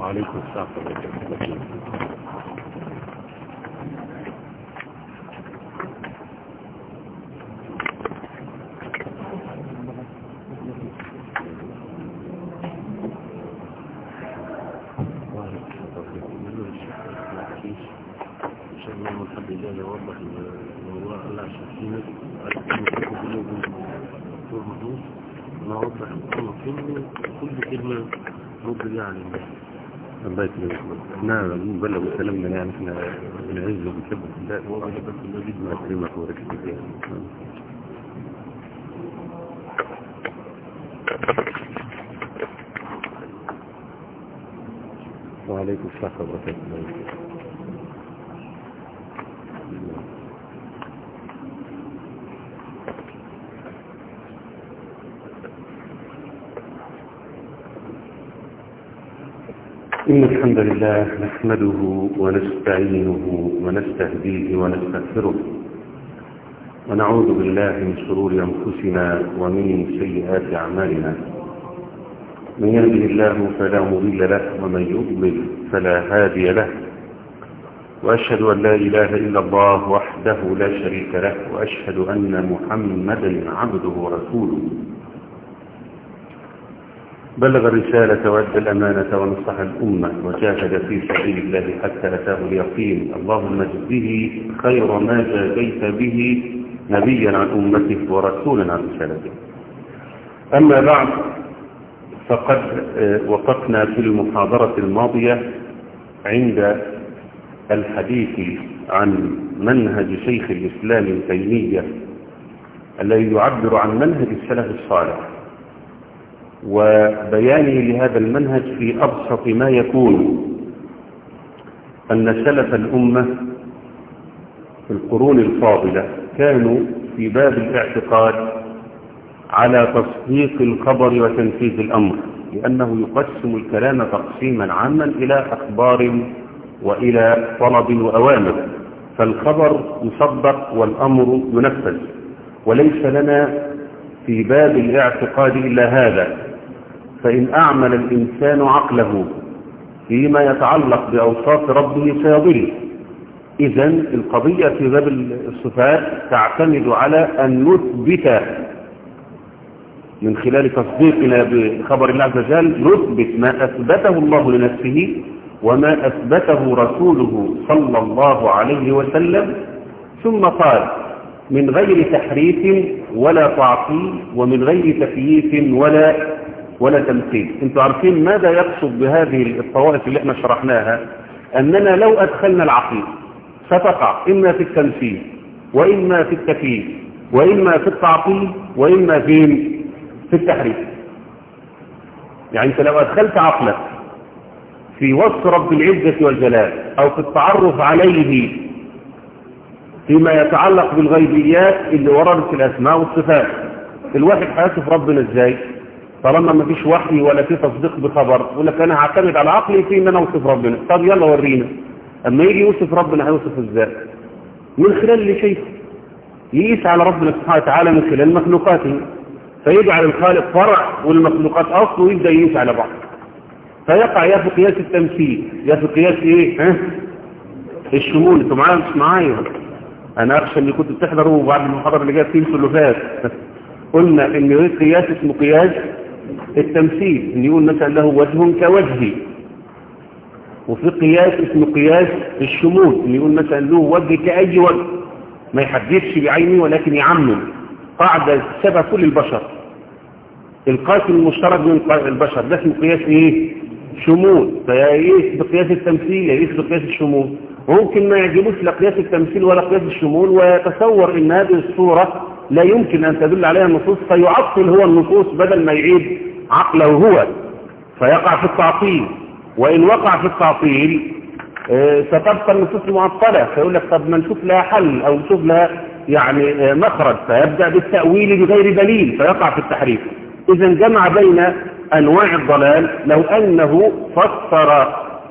وعليكم السلام ورحمة الله يوضح الموضوع الله عشان في ناس نوضح كل كل كلمة مبرجة عن الله الله يكرمك احنا بنبلغ كلامنا يعني احنا بنعز وبنحب الله هو بس الله جدا الله يكرمك ويبارك فيك وعليكم السلام ورحمة الله إن الحمد لله نحمده ونستعينه ونستهديه ونستغفره ونعوذ بالله من شرور أنفسنا ومن سيئات أعمالنا من يهده الله فلا مضل له ومن يضلل فلا هادي له وأشهد أن لا إله إلا الله وحده لا شريك له وأشهد أن محمدا عبده ورسوله بلغ الرسالة وأدى الأمانة ونصح الأمة وجاهد في سبيل الله حتى أتاه اليقين اللهم اجزه خير ما جازيت به نبيا عن أمته ورسولا عن رسالته أما بعد فقد وقفنا في المحاضرة الماضية عند الحديث عن منهج شيخ الإسلام ابن تيمية الذي يعبر عن منهج السلف الصالح وبيانه لهذا المنهج في أبسط ما يكون أن سلف الأمة في القرون الفاضلة كانوا في باب الاعتقاد على تصديق الخبر وتنفيذ الأمر لأنه يقسم الكلام تقسيما عاما إلى أخبار وإلى طلب وأوامر فالخبر يصدق والأمر ينفذ وليس لنا في باب الاعتقاد إلا هذا فإن أعمل الإنسان عقله فيما يتعلق بأوصاف ربه سيضل إذا القضية في باب الصفات تعتمد على أن نثبت من خلال تصديقنا بخبر الله عز وجل نثبت ما أثبته الله لنفسه وما أثبته رسوله صلى الله عليه وسلم ثم قال من غير تحريف ولا تعطيل ومن غير تكييف ولا ولا تمثيل انتوا عارفين ماذا يقصد بهذه الطوائف اللي احنا شرحناها اننا لو ادخلنا العقل ستقع اما في التمثيل واما في التكييف واما في التعطيل واما في في التحريف يعني انت لو ادخلت عقلك في وصف رب العزة والجلال او في التعرف عليه فيما يتعلق بالغيبيات اللي وردت في الاسماء والصفات الواحد هيصف ربنا ازاي طالما ما فيش وحي ولا في تصديق بخبر يقول لك انا هعتمد على عقلي في ان انا اوصف ربنا طب يلا ورينا اما يجي يوصف ربنا هيوصف ازاي من خلال اللي شايفه يقيس على ربنا سبحانه وتعالى من خلال مخلوقاته فيجعل الخالق فرع والمخلوقات اصل ويبدا يقيس على بعض فيقع يا في قياس التمثيل يا في قياس ايه ها الشمول انتوا معايا مش معايا انا اخشى ان كنت بتحضروا بعد المحاضره اللي جايه تنسوا اللي فات قلنا ان قياس اسمه قياس التمثيل ان يقول مثلا له وجه كوجهي وفي قياس اسمه قياس الشمول ان يقول مثلا له وجه كأي وجه ما يحددش بعينه ولكن يعمم قاعدة شبه كل البشر القاسم المشترك بين البشر ده اسمه قياس ايه شمول فيقيس بقياس التمثيل يقيس بقياس الشمول ممكن ما يعجبوش لا قياس التمثيل ولا قياس الشمول ويتصور ان هذه الصورة لا يمكن ان تدل عليها النصوص فيعطل هو النصوص بدل ما يعيد عقله هو فيقع في التعطيل وان وقع في التعطيل آه ستبقى النصوص معطلة فيقول لك طب ما نشوف لها حل او نشوف لها يعني آه مخرج فيبدأ بالتأويل بغير دليل فيقع في التحريف اذا جمع بين انواع الضلال لو انه فسر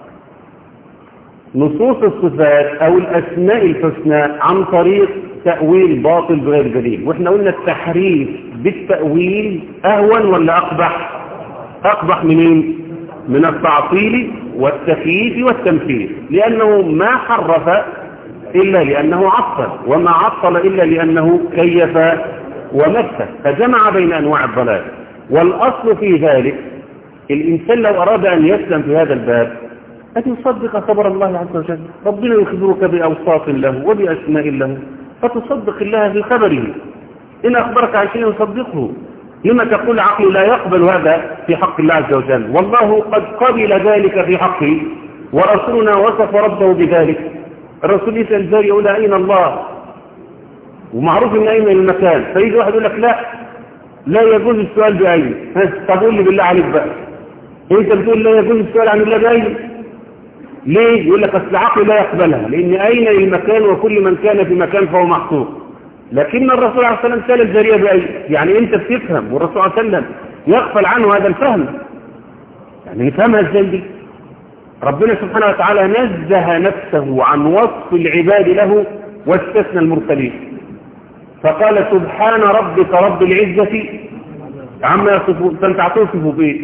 نصوص الصفات او الاسماء الحسنى عن طريق تأويل باطل بغير دليل واحنا قلنا التحريف بالتأويل اهون ولا اقبح اقبح منين من التعطيل والتكييف والتمثيل لأنه ما حرف إلا لأنه عطل وما عطل إلا لأنه كيف ومثل فجمع بين أنواع الضلال والأصل في ذلك الإنسان لو أراد أن يسلم في هذا الباب أن يصدق خبر الله عز وجل ربنا يخبرك بأوصاف له وبأسماء له فتصدق الله في خبره إن أخبرك عن شيء يصدقه لما تقول عقل لا يقبل هذا في حق الله عز وجل والله قد قبل ذلك في حقه ورسولنا وصف ربه بذلك الرسول يسأل الجاري يقول أين الله ومعروف ان أين المكان فيجي واحد يقول لك لا لا يجوز السؤال بأين طب قول لي بالله عليك بقى انت بتقول لا يجوز السؤال عن الله بأين ليه يقول لك اصل العقل لا يقبلها لان اين المكان وكل من كان في مكان فهو محصور لكن الرسول عليه الصلاه والسلام سال الجاريه باين يعني انت بتفهم والرسول عليه الصلاه والسلام يغفل عنه هذا الفهم يعني نفهمها ازاي دي ربنا سبحانه وتعالى نزه نفسه عن وصف العباد له واستثنى المرسلين فقال سبحان ربك رب العزة عما يصفون فانت هتوصفه بايه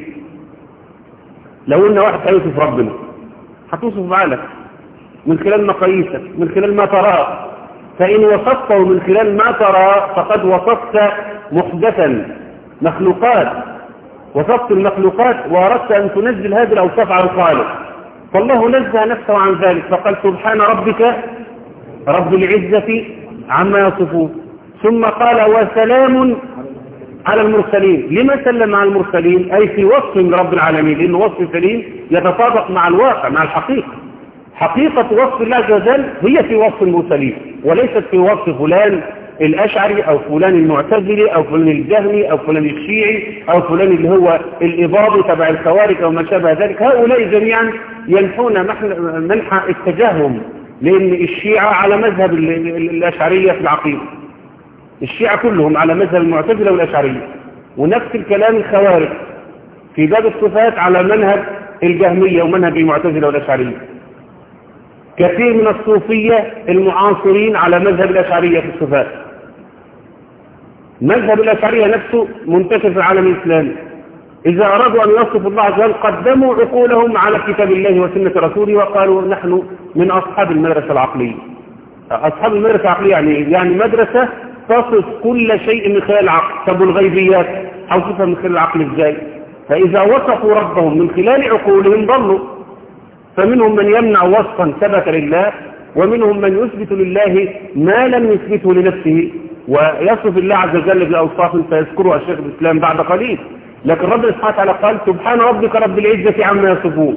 لو ان واحد هيوصف ربنا هتوصف بعقلك من خلال مقاييسك من خلال ما تراه فإن وصفته من خلال ما ترى فقد وصفت محدثا مخلوقات وصفت المخلوقات وأردت أن تنزل هذه الأوصاف على الخالق فالله نزه نفسه عن ذلك فقال سبحان ربك رب العزة عما يصفون ثم قال وسلام على المرسلين لما سلم على المرسلين أي في وصف من رب العالمين لأن وصف سليم يتطابق مع الواقع مع الحقيقة حقيقة وصف الله عز وجل هي في وصف المرسلين وليست في وصف فلان الأشعري أو فلان المعتزلي أو فلان الجهمي أو فلان الشيعي أو فلان اللي هو الإباضي تبع الخوارج أو ما شابه ذلك هؤلاء جميعا ينحون منح اتجاههم لأن الشيعة على مذهب الأشعرية في العقيدة الشيعة كلهم على مذهب المعتزلة والأشعرية ونفس الكلام الخوارج في باب الصفات على منهج الجهمية ومنهج المعتزلة والأشعرية كثير من الصوفية المعاصرين على مذهب الأشعرية في الصفات مذهب الأشعرية نفسه منتشر في العالم الإسلامي إذا أرادوا أن يصفوا الله عز وجل قدموا عقولهم على كتاب الله وسنة رسوله وقالوا نحن من أصحاب المدرسة العقلية أصحاب المدرسة العقلية يعني يعني مدرسة تصف كل شيء من خلال العقل طب الغيبيات حوصفها من خلال العقل ازاي فإذا وصفوا ربهم من خلال عقولهم ضلوا فمنهم من يمنع وصفا ثبت لله ومنهم من يثبت لله ما لم يثبته لنفسه ويصف الله عز وجل بأوصاف سيذكرها الشيخ الإسلام بعد قليل لكن ربنا سبحانه وتعالى قال سبحان ربك رب العزة عما يصفون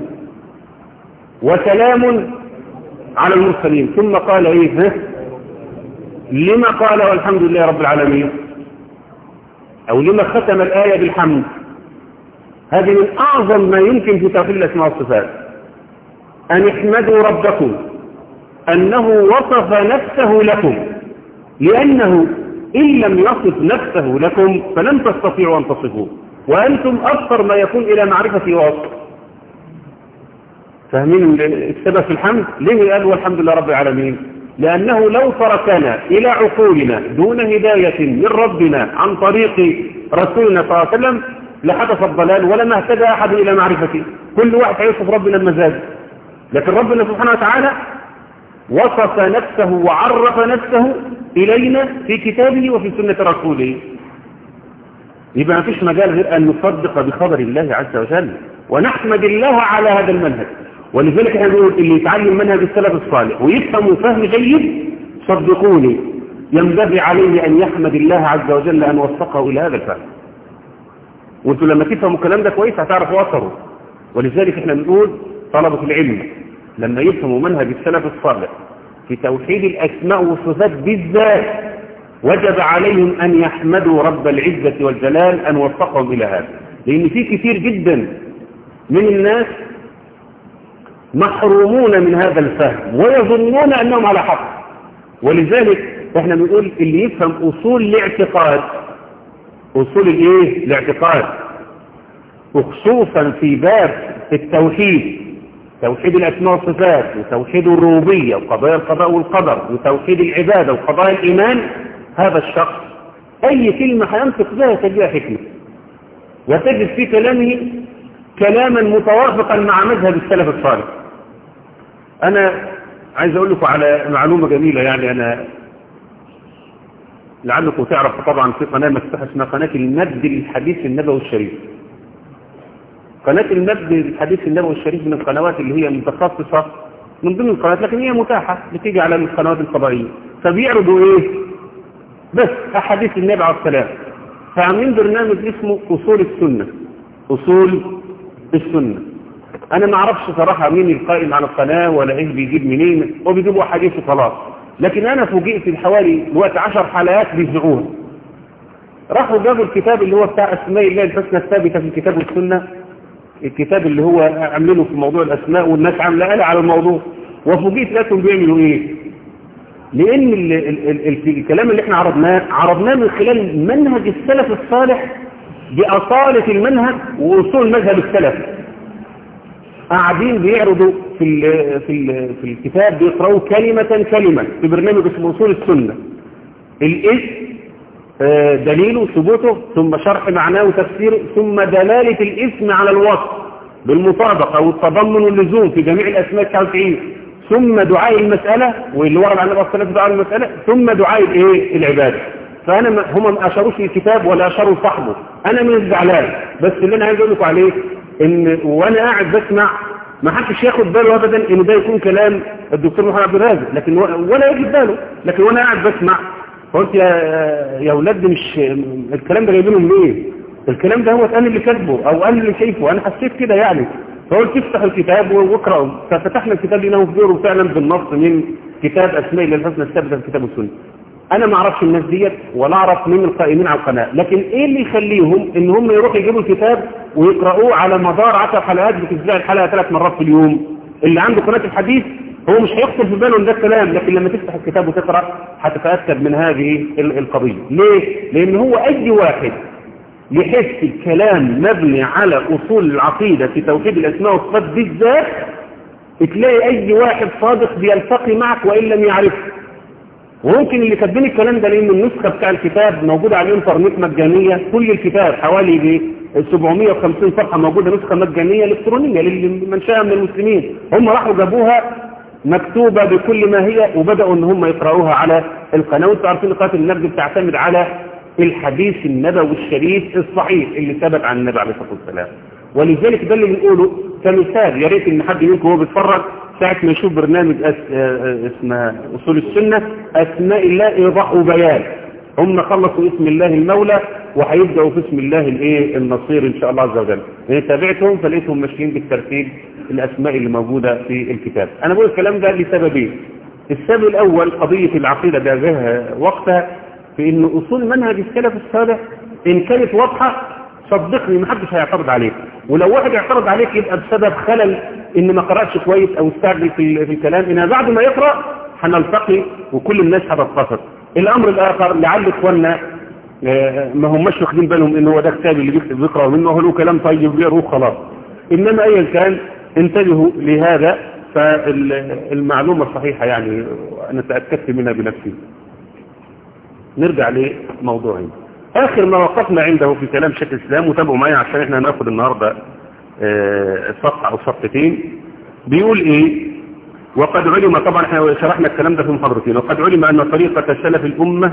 وسلام على المرسلين ثم قال ايه ها لما قال والحمد لله رب العالمين او لما ختم الآية بالحمد هذه من اعظم ما يمكن في توحيد الاسماء والصفات ان احمدوا ربكم انه وصف نفسه لكم لانه ان لم يصف نفسه لكم فلن تستطيعوا ان تصفوه وانتم اكثر ما يكون الى معرفة وصف فاهمين السبب في الحمد ليه قال والحمد لله رب العالمين لأنه لو تركنا إلى عقولنا دون هداية من ربنا عن طريق رسولنا صلى الله عليه وسلم لحدث الضلال ولما اهتدى أحد إلى معرفته كل واحد هيوصف ربنا المزاج لكن ربنا سبحانه وتعالى وصف نفسه وعرف نفسه إلينا في كتابه وفي سنة رسوله يبقى ما فيش مجال غير أن نصدق بخبر الله عز وجل ونحمد الله على هذا المنهج ولذلك احنا بنقول اللي يتعلم منهج السلف الصالح ويفهم فهم جيد صدقوني ينبغي عليه أن يحمد الله عز وجل أن وفقه إلى هذا الفهم وانتوا لما تفهموا الكلام ده كويس هتعرفوا أثره ولذلك احنا بنقول طلبة العلم لما يفهموا منهج السلف الصالح في توحيد الأسماء والصفات بالذات وجب عليهم أن يحمدوا رب العزة والجلال أن وفقهم إلى هذا لأن في كثير جدا من الناس محرومون من هذا الفهم ويظنون أنهم على حق ولذلك احنا بنقول اللي يفهم أصول الاعتقاد أصول الايه الاعتقاد وخصوصا في باب التوحيد توحيد الأسماء والصفات وتوحيد الربوبية وقضايا القضاء والقدر وتوحيد العبادة وقضايا الإيمان هذا الشخص أي كلمة هينطق بها تجيها حكمة وتجد في كلامه كلاما متوافقا مع مذهب السلف الصالح انا عايز اقول لكم على معلومة جميلة يعني انا لعلكم تعرفوا طبعا في قناة مفتوحة اسمها قناة المد الحديث النبوي الشريف قناة المد الحديث النبوي الشريف من القنوات اللي هي متخصصة من ضمن القنوات لكن هي متاحة بتيجي على القنوات الفضائية فبيعرضوا ايه بس احاديث النبي عليه السلام فعاملين برنامج اسمه اصول السنة اصول السنة انا ما اعرفش صراحة مين القائم على القناة ولا ايه بيجيب منين وبيجيبوا احاديث وخلاص لكن انا فوجئت بحوالي دلوقتي 10 حلقات بيذيعوها راحوا جابوا الكتاب اللي هو بتاع اسماء الله الحسنى الثابته في الكتاب والسنه الكتاب اللي هو عاملينه في موضوع الاسماء والناس عامله قال على الموضوع وفوجئت لكم بيعملوا ايه لان ال ال ال ال الكلام اللي احنا عرضناه عرضناه من خلال منهج السلف الصالح باصاله المنهج واصول مذهب السلف قاعدين بيعرضوا في ال في ال في الكتاب بيقرأوا كلمة كلمة في برنامج اسمه أصول السنة الاسم آه، دليله ثبوته ثم شرح معناه وتفسيره ثم دلالة الاسم على الوصف بالمطابقة والتضمن واللزوم في جميع الأسماء 99 ثم دعاء المسألة واللي ورد عن النبي صلى الله دعاء المسألة ثم دعاء الايه العبادة فأنا ما هم ما أشروش الكتاب ولا أشروا صاحبه أنا من الزعلان بس اللي أنا عايز أقول لكم عليه إن وأنا قاعد بسمع ما حدش ياخد باله ابدا ان ده يكون كلام الدكتور محمد عبد الرازق لكن ولا يجي باله لكن وانا قاعد بسمع قلت يا يا اولاد مش الكلام ده جايبينه منين الكلام ده هو انا اللي كاتبه او انا اللي شايفه انا حسيت كده يعني فقلت افتح الكتاب واقراه ففتحنا الكتاب لقيناه في فعلا بالنص من كتاب اسماء الله الحسنى الثابته في كتاب السنه انا ما اعرفش الناس ديت ولا اعرف مين القائمين على القناه لكن ايه اللي يخليهم ان هم يروحوا يجيبوا الكتاب ويقرأوه على مدار 10 حلقات بتتذاع الحلقه ثلاث مرات في اليوم اللي عنده قناه الحديث هو مش هيخطر في باله ان ده الكلام لكن لما تفتح الكتاب وتقرا هتتاكد من هذه القضيه ليه لان هو اي واحد يحس الكلام مبني على اصول العقيده في توحيد الاسماء والصفات بالذات تلاقي اي واحد صادق بيلتقي معك وان لم يعرفه وممكن اللي كاتبين الكلام ده لان النسخه بتاع الكتاب موجوده على الانترنت مجانيه كل الكتاب حوالي 750 صفحه موجوده نسخه مجانيه الكترونيه لمن شاء من المسلمين هم راحوا جابوها مكتوبه بكل ما هي وبداوا ان هم يقراوها على القناه وانتم عارفين قناه النبي بتعتمد على الحديث النبوي الشريف الصحيح اللي ثبت عن النبي عليه الصلاه والسلام ولذلك ده اللي بنقوله كمثال يا ريت ان حد منكم وهو بيتفرج ساعة ما يشوف برنامج أس... اسمه أصول السنة أسماء الله إيضاح وبيان هم خلصوا اسم الله المولى وهيبدأوا في اسم الله الايه النصير إن شاء الله عز وجل يعني تابعتهم فلقيتهم ماشيين بالترتيب الأسماء اللي موجودة في الكتاب أنا بقول الكلام ده لسببين السبب الأول قضية العقيدة ده جاها وقتها في إن أصول منهج السلف الصالح إن كانت واضحة صدقني محدش هيعترض عليك ولو واحد يعترض عليك يبقى بسبب خلل ان ما قرأش كويس او استعجل في, في الكلام انها بعد ما يقرأ هنلتقي وكل الناس هتتفق الامر الاخر لعل اخواننا ما هماش واخدين بالهم ان هو ده كتاب اللي بيكتب بيقرأ منه هو له كلام طيب بيقروه خلاص انما ايا كان انتبهوا لهذا فالمعلومة صحيحة يعني انا تأكدت منها بنفسي نرجع لموضوعنا آخر ما وقفنا عنده في كلام شيخ الإسلام وتابعوا معايا عشان احنا هناخد النهاردة اه صفحة أو صفحتين بيقول إيه وقد علم طبعا احنا شرحنا الكلام ده في محاضرتين وقد علم أن طريقة سلف الأمة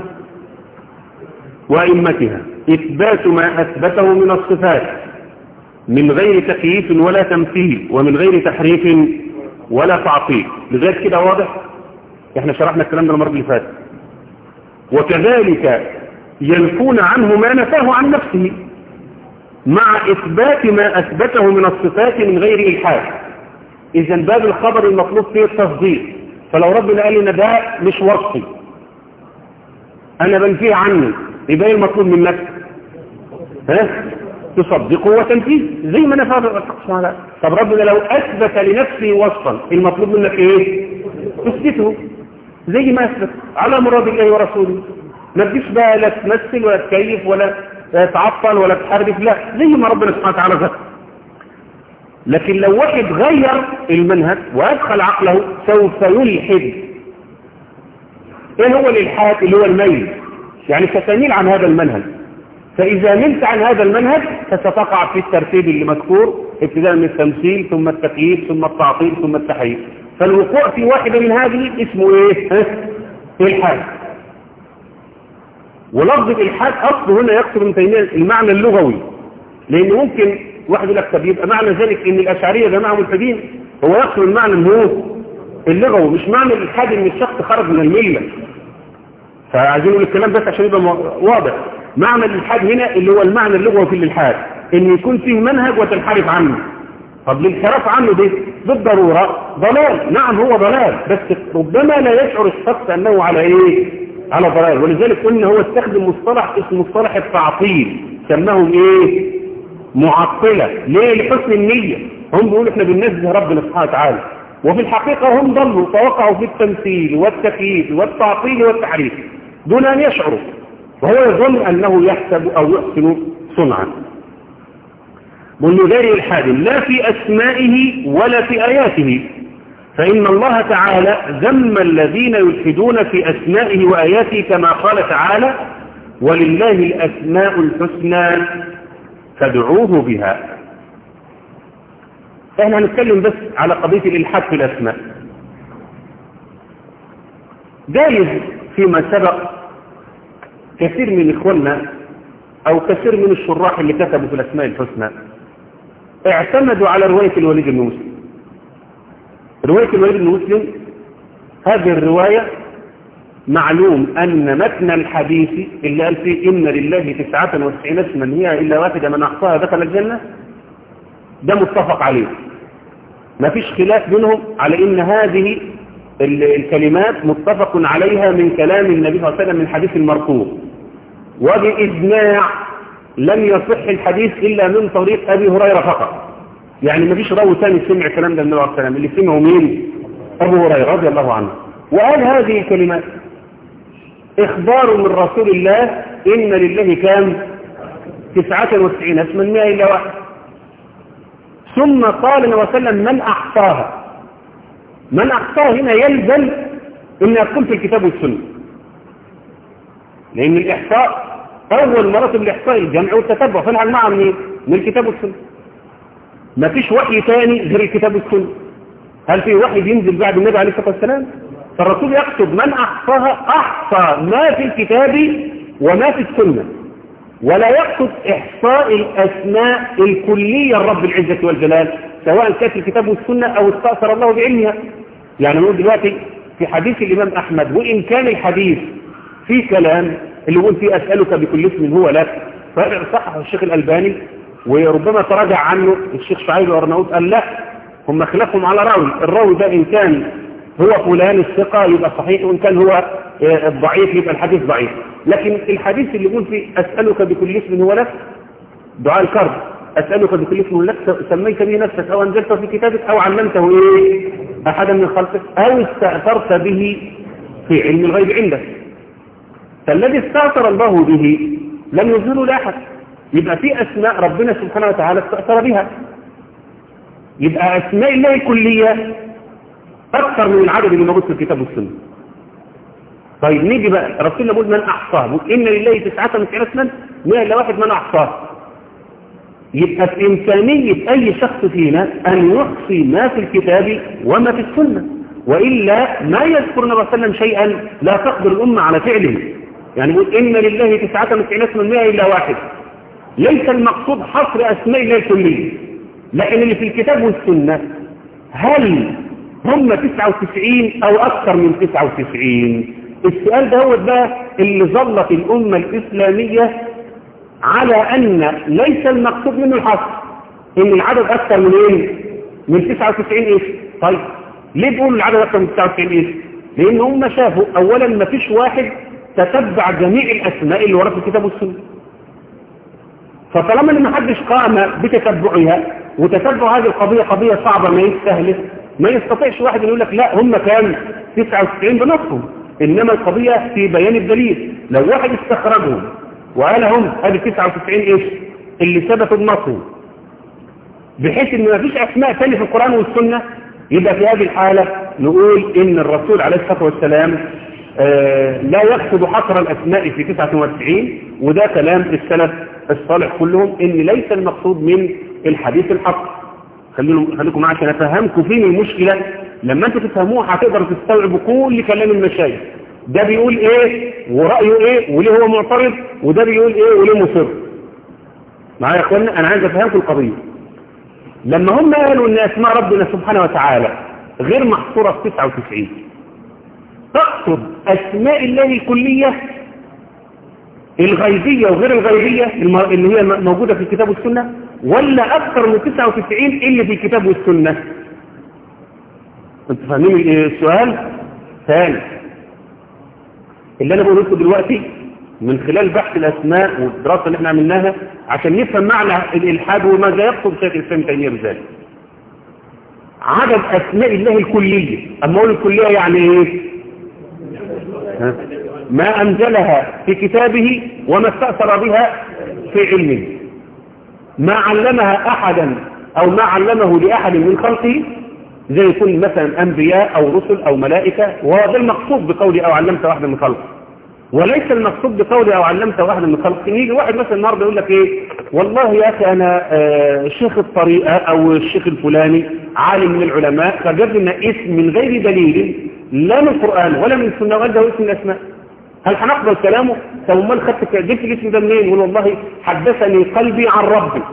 وأئمتها إثبات ما أثبته من الصفات من غير تكييف ولا تمثيل ومن غير تحريف ولا تعطيل لغاية كده واضح احنا شرحنا الكلام ده المرة اللي فاتت وكذلك ينفون عنه ما نفاه عن نفسه مع إثبات ما أثبته من الصفات من غير إلحاد إذا باب الخبر المطلوب فيه التصديق فلو ربنا قال لنا ده مش وصفي أنا بنفيه عني يبقى ايه المطلوب منك ها تصدقه وتنفيه زي ما نفاه سبحانه طب ربنا لو أثبت لنفسه وصفا المطلوب منك إيه تثبته زي ما أثبت على مراد الله ورسوله ما تجيش بقى لا تمثل ولا تكيف ولا تعطل ولا تحرف لا زي ما ربنا سبحانه وتعالى ذكر لكن لو واحد غير المنهج وادخل عقله سوف يلحد ايه هو الالحاد اللي هو الميل يعني ستميل عن هذا المنهج فاذا ملت عن هذا المنهج فستقع في الترتيب اللي مذكور ابتداء من التمثيل ثم التكييف ثم التعطيل ثم التحريف فالوقوع في واحدة من هذه اسمه ايه ها؟ الحاد ولفظ الالحاد اصله هنا يقصد من تيميه المعنى اللغوي لان ممكن واحد يقول لك طب يبقى معنى ذلك ان الاشعريه جماعه ملحدين هو يقصد المعنى اللي هو اللغوي مش معنى الالحاد ان الشخص خرج من المله فعايزين نقول الكلام بس عشان يبقى واضح معنى الالحاد هنا اللي هو المعنى اللغوي في الالحاد ان يكون فيه منهج وتنحرف عنه طب الانحراف عنه ده بالضرورة ضلال نعم هو ضلال بس ربما لا يشعر الشخص أنه على إيه على ضلال ولذلك قلنا هو استخدم مصطلح اسمه مصطلح التعطيل سماهم إيه معطلة ليه لحسن النية هم بيقولوا احنا بننزه ربنا سبحانه وتعالى وفي الحقيقة هم ضلوا فوقعوا في التمثيل والتكييف والتعطيل والتحريف دون أن يشعروا وهو يظن أنه يحسب أو يحسن صنعا والنذاري الحادم لا في أسمائه ولا في آياته فإن الله تعالى ذم الذين يلحدون في أسمائه وآياته كما قال تعالى ولله الأسماء الحسنى فادعوه بها احنا هنتكلم بس على قضية الإلحاد في الأسماء جايز فيما سبق كثير من إخواننا أو كثير من الشراح اللي كتبوا في الأسماء الحسنى اعتمدوا على رواية الوليد بن مسلم رواية الوليد بن مسلم هذه الرواية معلوم أن متن الحديث اللي قال فيه إن لله تسعة وتسعين اسما هي إلا واحدة من أحصاها دخل الجنة ده متفق عليه ما فيش خلاف بينهم على إن هذه الكلمات متفق عليها من كلام النبي صلى الله عليه وسلم من حديث المرفوع وبإجماع لم يصح الحديث إلا من طريق أبي هريرة فقط يعني ما فيش راوي ثاني سمع الكلام ده من النبي عليه السلام اللي سمعه مين أبو هريرة رضي الله عنه وقال هذه الكلمات إخبار من رسول الله إن لله كام تسعة وتسعين اسما مئة إلا واحد ثم قال النبي صلى الله عليه وسلم من أحصاها من أحصاها هنا يلزم إن يكون في الكتاب والسنة لأن الإحصاء أول مراتب الإحصاء الجمع والتتبع فنعل معها من من الكتاب والسنة ما فيش وحي تاني غير الكتاب والسنة هل في وحي بينزل بعد النبي عليه الصلاة والسلام فالرسول يقصد من أحصاها أحصى ما في الكتاب وما في السنة ولا يقصد إحصاء الأسماء الكلية لرب العزة والجلال سواء كانت الكتاب والسنة أو استأثر الله بعلمها يعني نقول دلوقتي في حديث الإمام أحمد وإن كان الحديث في كلام اللي يقول فيه أسألك بكل اسم هو لك فصحح الشيخ الألباني وربما تراجع عنه الشيخ شعيب الأرناؤوط قال لا هم خلافهم على راوي الراوي ده إن كان هو فلان الثقة يبقى صحيح وإن كان هو الضعيف يبقى الحديث ضعيف لكن الحديث اللي يقول فيه أسألك بكل اسم هو لك دعاء الكرب أسألك بكل اسم لك سميت به نفسك أو أنزلته في كتابك أو علمته إيه أحدا من خلقك أو استأثرت به في علم الغيب عندك فالذي استأثر الله به لم يظهره لأحد يبقى في أسماء ربنا سبحانه وتعالى استأثر بها يبقى أسماء الله الكلية أكثر من العدد اللي موجود في الكتاب والسنة طيب نيجي بقى رسولنا يقول من أحصاه إن لله تسعة وتسعين اسما مئة إلا واحد من أحصاه يبقى في إمكانية أي شخص فينا أن يحصي ما في الكتاب وما في السنة وإلا ما يذكر النبي صلى الله عليه وسلم شيئا لا تقدر الأمة على فعله يعني يقول إن لله تسعة وتسعين اسما مئة إلا واحد ليس المقصود حصر أسماء الله الكلية لكن اللي في الكتاب والسنة هل هم 99 أو أكثر من 99 السؤال ده هو بقى اللي ظلت الأمة الإسلامية على أن ليس المقصود منه الحصر إن العدد أكثر من إيه؟ من 99 إيش طيب ليه بيقولوا العدد أكثر من 99 إيش لأن هم شافوا أولا ما فيش واحد تتبع جميع الأسماء اللي ورد في الكتاب والسنة فطالما ان ما حدش قام بتتبعها وتتبع هذه القضية قضية صعبة ما يستهلك ما يستطيعش واحد يقول لك لا هم كان 99 بنصهم إنما القضية في بيان الدليل لو واحد استخرجهم وقال هم هذه 99 إيش اللي ثبتوا بنصهم بحيث إن ما فيش أسماء ثانيه في القرآن والسنة يبقى في هذه الحالة نقول إن الرسول عليه الصلاة والسلام آه لا يقصد حصر الأسماء في 99 وده كلام السلف الصالح كلهم إن ليس المقصود من الحديث الحق خليكم خليكم معايا عشان افهمكم فين المشكله لما انتوا تفهموه هتقدروا تستوعبوا كل كلام المشايخ ده بيقول ايه ورايه ايه وليه هو معترض وده بيقول ايه وليه مصر معايا يا اخوانا انا عايز افهمكم القضيه لما هم قالوا ان اسماء ربنا سبحانه وتعالى غير محصوره في 99 تقصد اسماء الله الكليه الغيبيه وغير الغيبيه اللي هي موجوده في الكتاب والسنه ولا اكثر من 99 اللي في الكتاب والسنه انتوا فاهمين السؤال ثاني اللي انا بقوله لكم دلوقتي من خلال بحث الاسماء والدراسه اللي احنا عملناها عشان نفهم معنى الالحاد وماذا يقصد شيخ الاسلام تيميه بذلك عدد اسماء الله الكليه اما اقول الكليه يعني ايه ها؟ ما انزلها في كتابه وما استاثر بها في علمه ما علمها احدا او ما علمه لاحد من خلقه زي يكون مثلا انبياء او رسل او ملائكه وهذا المقصود بقولي او علمت واحدا من خلقه وليس المقصود بقولي او علمت واحدا من خلقه يجي واحد مثلا النهارده يقول لك ايه والله يا اخي انا آه شيخ الطريقه او الشيخ الفلاني عالم من العلماء فجاب لنا اسم من غير دليل لا من القران ولا من السنه ولا هو اسم الاسماء هل هنقبل كلامه طب امال خدت جبت الاسم ده منين يقول والله حدثني قلبي عن ربي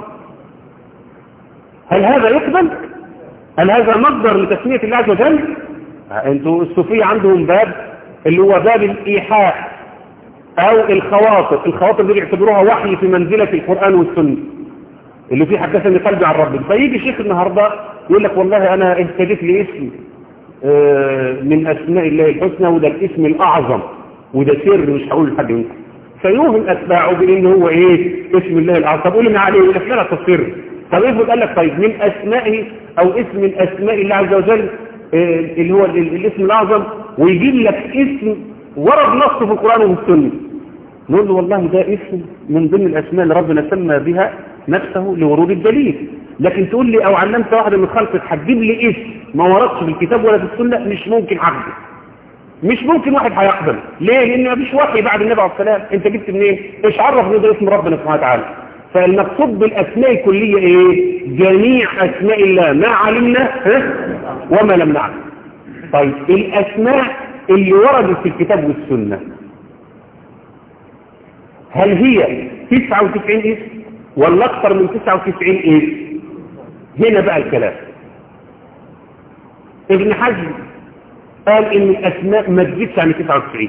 هل هذا يقبل هل هذا مصدر لتسميه الله عز وجل انتوا الصوفيه عندهم باب اللي هو باب الايحاء او الخواطر الخواطر دي بيعتبروها وحي في منزله القران والسنه اللي فيه حدثني قلبي عن ربي فيجي شيخ النهارده يقول لك والله انا اهتديت لاسم من اسماء الله الحسنى وده الاسم الاعظم وده سر مش هقول لحد منكم فيوهم اتباعه بان هو ايه اسم الله الاعظم طب قول لي عليه يقول لك لا تصر طب افرض قال لك طيب من اسمائه او اسم من اسماء الله عز وجل اللي هو الاسم الاعظم ويجيب لك اسم ورد نصه في القران وفي السنه نقول له والله ده اسم من ضمن الاسماء اللي ربنا سمى بها نفسه لورود الدليل لكن تقول لي او علمت واحده من خلقك هتجيب لي اسم ما وردش في الكتاب ولا في السنه مش ممكن عقده مش ممكن واحد هيقبل ليه لان مفيش وحي بعد النبي عليه السلام انت جبت منين ايش عرف ان ده اسم ربنا سبحانه وتعالى فالمقصود بالاسماء الكليه ايه جميع اسماء الله ما علمنا ها؟ وما لم نعلم طيب الاسماء اللي وردت في الكتاب والسنه هل هي 99 اسم ولا اكثر من 99 اسم هنا بقى الكلام ابن حزم قال ان الاسماء ما تزيدش عن 99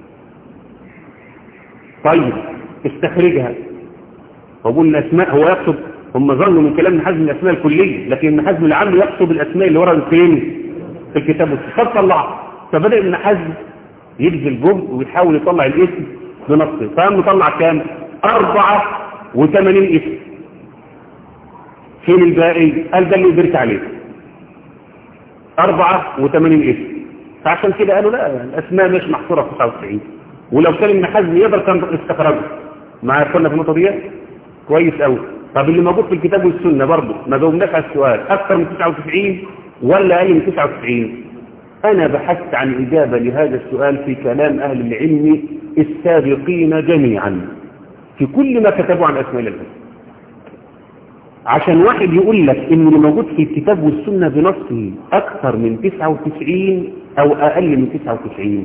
طيب استخرجها وقول الاسماء هو يقصد هم ظنوا من كلام ابن حزم الاسماء الكليه لكن ابن حزم العام يقصد الاسماء اللي وردت فين في الكتاب والسنه فطلعها فبدا ابن حزم يبذل جهد ويحاول يطلع الاسم بنصه فقام مطلع كام 84 اسم فين الباقي قال ده اللي قدرت عليه 84 اسم فعشان كده قالوا لا الاسماء مش محصوره في 99 ولو كان ابن حزم يقدر كان استخرجه مع كنا في النقطه دي كويس قوي طب اللي موجود في الكتاب والسنه برضه ما جاوبناش على السؤال اكثر من 99 ولا اقل من 99 انا بحثت عن اجابه لهذا السؤال في كلام اهل العلم السابقين جميعا في كل ما كتبوا عن اسماء الله عشان واحد يقول لك ان اللي موجود في الكتاب والسنه بنصه اكثر من 99 او اقل من 99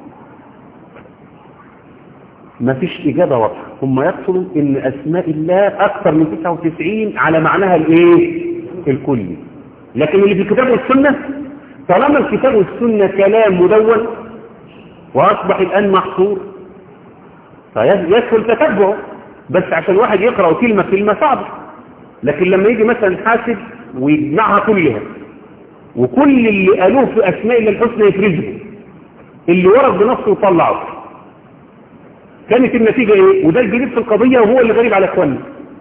ما فيش إجابة واضحة هم يقصدوا إن أسماء الله أكثر من 99 على معناها الإيه؟ الكلي لكن اللي في الكتاب والسنة طالما الكتاب والسنة كلام مدون وأصبح الآن محصور فيسهل تتبعه بس عشان واحد يقرأ كلمة كلمة صعبة لكن لما يجي مثلا حاسب ويجمعها كلها وكل اللي قالوه في أسماء الله الحسنى يفرزه اللي ورد بنصه وطلعه كانت النتيجة ايه وده الجديد في القضية وهو اللي غريب على اخواننا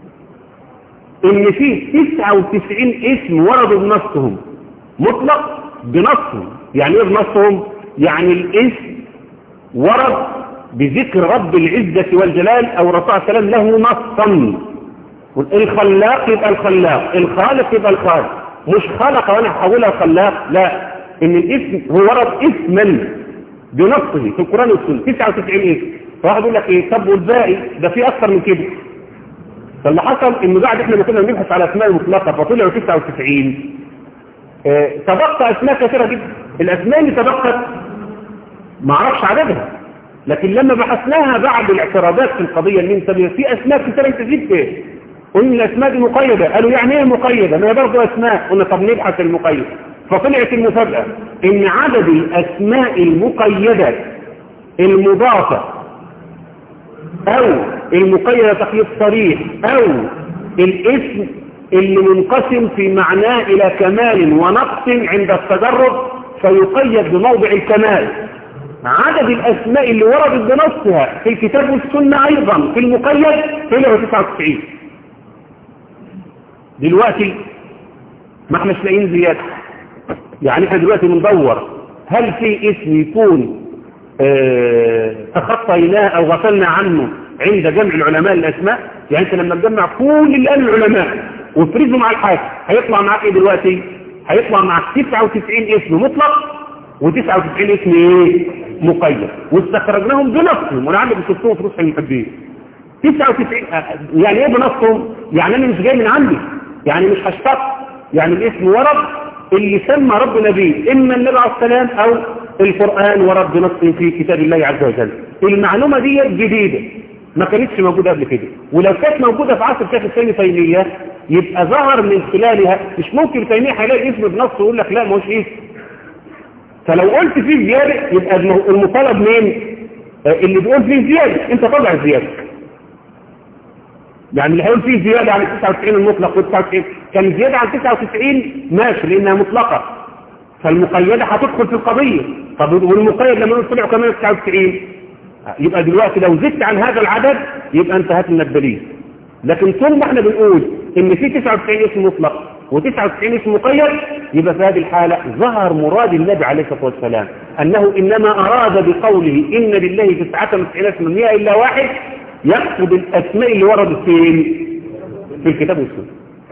ان فيه 99 اسم وردوا بنصهم مطلق بنصهم يعني ايه بنصهم يعني الاسم ورد بذكر رب العزة والجلال او الرسول صلى الله عليه وسلم له نصا الخلاق يبقى الخلاق الخالق يبقى الخالق مش خلق وانا هحولها خلاق لا ان الاسم هو ورد اسما بنصه في القرآن والسنة 99 اسم واحد يقول لك ايه طب والباقي ده في اكتر من كده فاللي حصل انه بعد احنا ما كنا بنبحث على اسماء مطلقه فطلعوا 99 آه، تبقى اسماء كثيره جدا الاسماء اللي تبقت ما اعرفش عددها لكن لما بحثناها بعد الاعتراضات في القضيه اللي انت بيها في اسماء كثيره انت جبت ايه قلنا الاسماء دي مقيده قالوا يعني ايه مقيده ما هي برضه اسماء قلنا طب نبحث المقيد فطلعت المفاجاه ان عدد الاسماء المقيده المضافه او المقيدة تقييد صريح او الاسم اللي منقسم في معناه الى كمال ونقص عند التجرد فيقيد بموضع الكمال عدد الاسماء اللي وردت بنصها في الكتاب والسنة ايضا في المقيد طلعوا 99 دلوقتي ما احنا مش لاقيين زيادة يعني احنا دلوقتي بندور هل في اسم يكون اه تخطيناه او غفلنا عنه عند جمع العلماء الاسماء يعني انت لما تجمع كل اللي قال العلماء وتفرزه مع الحاكم هيطلع معاك ايه دلوقتي هيطلع معاك 99 اسم مطلق و99 اسم ايه مقيد واستخرجناهم بنصهم وانا عندي شفتهم في رسح المحبين 99 يعني ايه بنصهم يعني انا مش جاي من عندي يعني مش هشتق يعني الاسم ورد اللي سمى ربنا بيه اما النبي عليه السلام او القرآن ورد بنص في كتاب الله عز وجل المعلومة دي جديدة ما كانتش موجودة قبل كده ولو كانت موجودة في عصر الشيخ الثاني تيمية يبقى ظهر من خلالها مش ممكن تيمية هيلاقي اسم بنصه ويقول لك لا ما هوش اسم فلو قلت فيه زيادة يبقى المطالب مين اللي بيقول فيه زيادة انت طبع زيادة يعني اللي هيقول فيه زيادة عن 99 المطلق وال 99 كان زيادة عن 99 ماشي لانها مطلقة فالمقيدة هتدخل في القضية طب والمقيد لما يقول طلعوا كمان 99 يبقى دلوقتي لو زدت عن هذا العدد يبقى انت هات لنا الدليل لكن طول ما احنا بنقول ان في 99 اسم مطلق و99 اسم مقيد يبقى في هذه الحالة ظهر مراد النبي عليه الصلاة والسلام أنه إنما أراد بقوله إن لله 99 اسما 100 إلا واحد يقصد الأسماء اللي وردت فين في الكتاب والسنة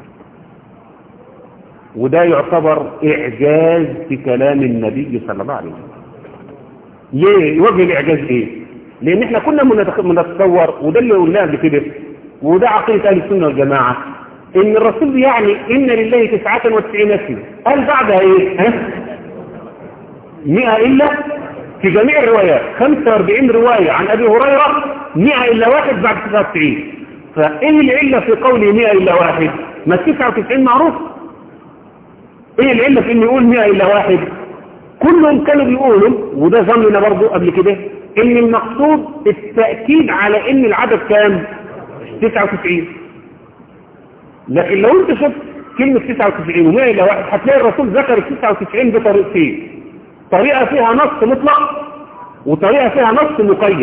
وده يعتبر إعجاز في كلام النبي صلى الله عليه وسلم ليه وجه الإعجاز إيه لأن احنا كنا بنتصور وده اللي قلناه قبل كده وده عقيدة أهل السنة والجماعة إن الرسول يعني إن لله 99 اسم قال بعدها إيه ها 100 إلا في جميع الروايات 45 رواية عن أبي هريرة 100 إلا واحد بعد 99 فإيه العلة في قوله 100 إلا واحد ما 99 معروف إيه العلة في إنه يقول 100 إلا واحد كلهم كانوا بيقولوا وده ظننا برضو قبل كده ان المقصود التأكيد على ان العدد كام 99 لكن لو انت شفت كلمة 99 و100 الى واحد هتلاقي الرسول ذكر ال 99 بطريقتين طريقة فيها نص مطلق وطريقة فيها نص مقيد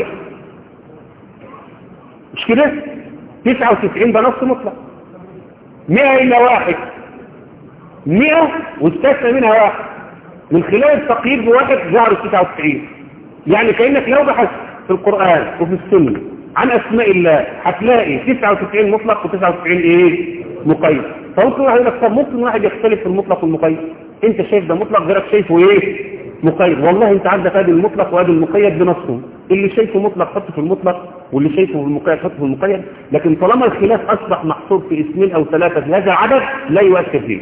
مش كده 99 ده نص مطلق 100 الى واحد 100 واستثنى منها واحد من خلال التقييد بواحد ظهر ال 99 يعني كأنك لو بحثت في القرآن وفي السنة عن أسماء الله هتلاقي 99 مطلق و99 إيه مقيد فممكن واحد يقول لك طب ممكن واحد يختلف في المطلق والمقيد انت شايف ده مطلق غيرك شايفه ايه مقيد والله انت عندك ادي المطلق وادي المقيد بنصهم اللي شايفه مطلق حطه في المطلق واللي شايفه في المقيد حطه في المقيد لكن طالما الخلاف اصبح محصور في اسمين او ثلاثة في هذا العدد لا يؤثر فيه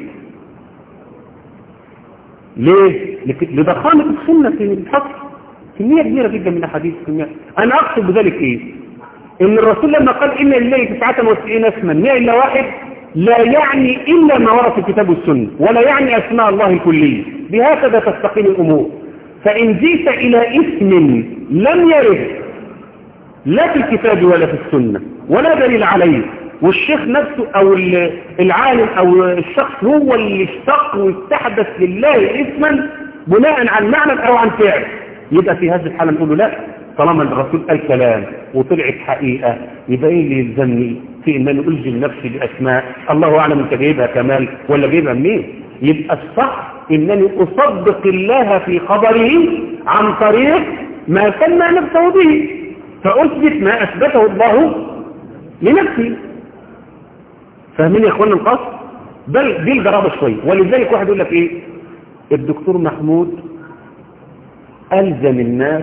ليه؟ لضخامة السنة في الحصر كمية كبيرة جدا من الحديث كمية. أنا أقصد بذلك إيه إن الرسول لما قال إن لله 99 اسما 100 إلا واحد لا يعني إلا ما ورد في الكتاب والسنة ولا يعني أسماء الله الكلية بهكذا تستقيم الأمور فإن جيت إلى اسم لم يرد لا في الكتاب ولا في السنة ولا دليل عليه والشيخ نفسه أو العالم أو الشخص هو اللي اشتق واستحدث لله اسما بناء عن معنى أو عن فعل يبقى في هذه الحالة نقول له لا طالما الرسول قال كلام وطلعت حقيقة يبقى ايه اللي يلزمني في ان انا الزم نفسي باسماء الله اعلم انت جايبها كمال ولا جايبها منين يبقى الصح انني اصدق الله في خبره عن طريق ما سمى نفسه به فاثبت ما اثبته الله لنفسي فاهمين يا اخوانا القصد بل دي الجرابة شوية ولذلك واحد يقول لك ايه الدكتور محمود ألزم الناس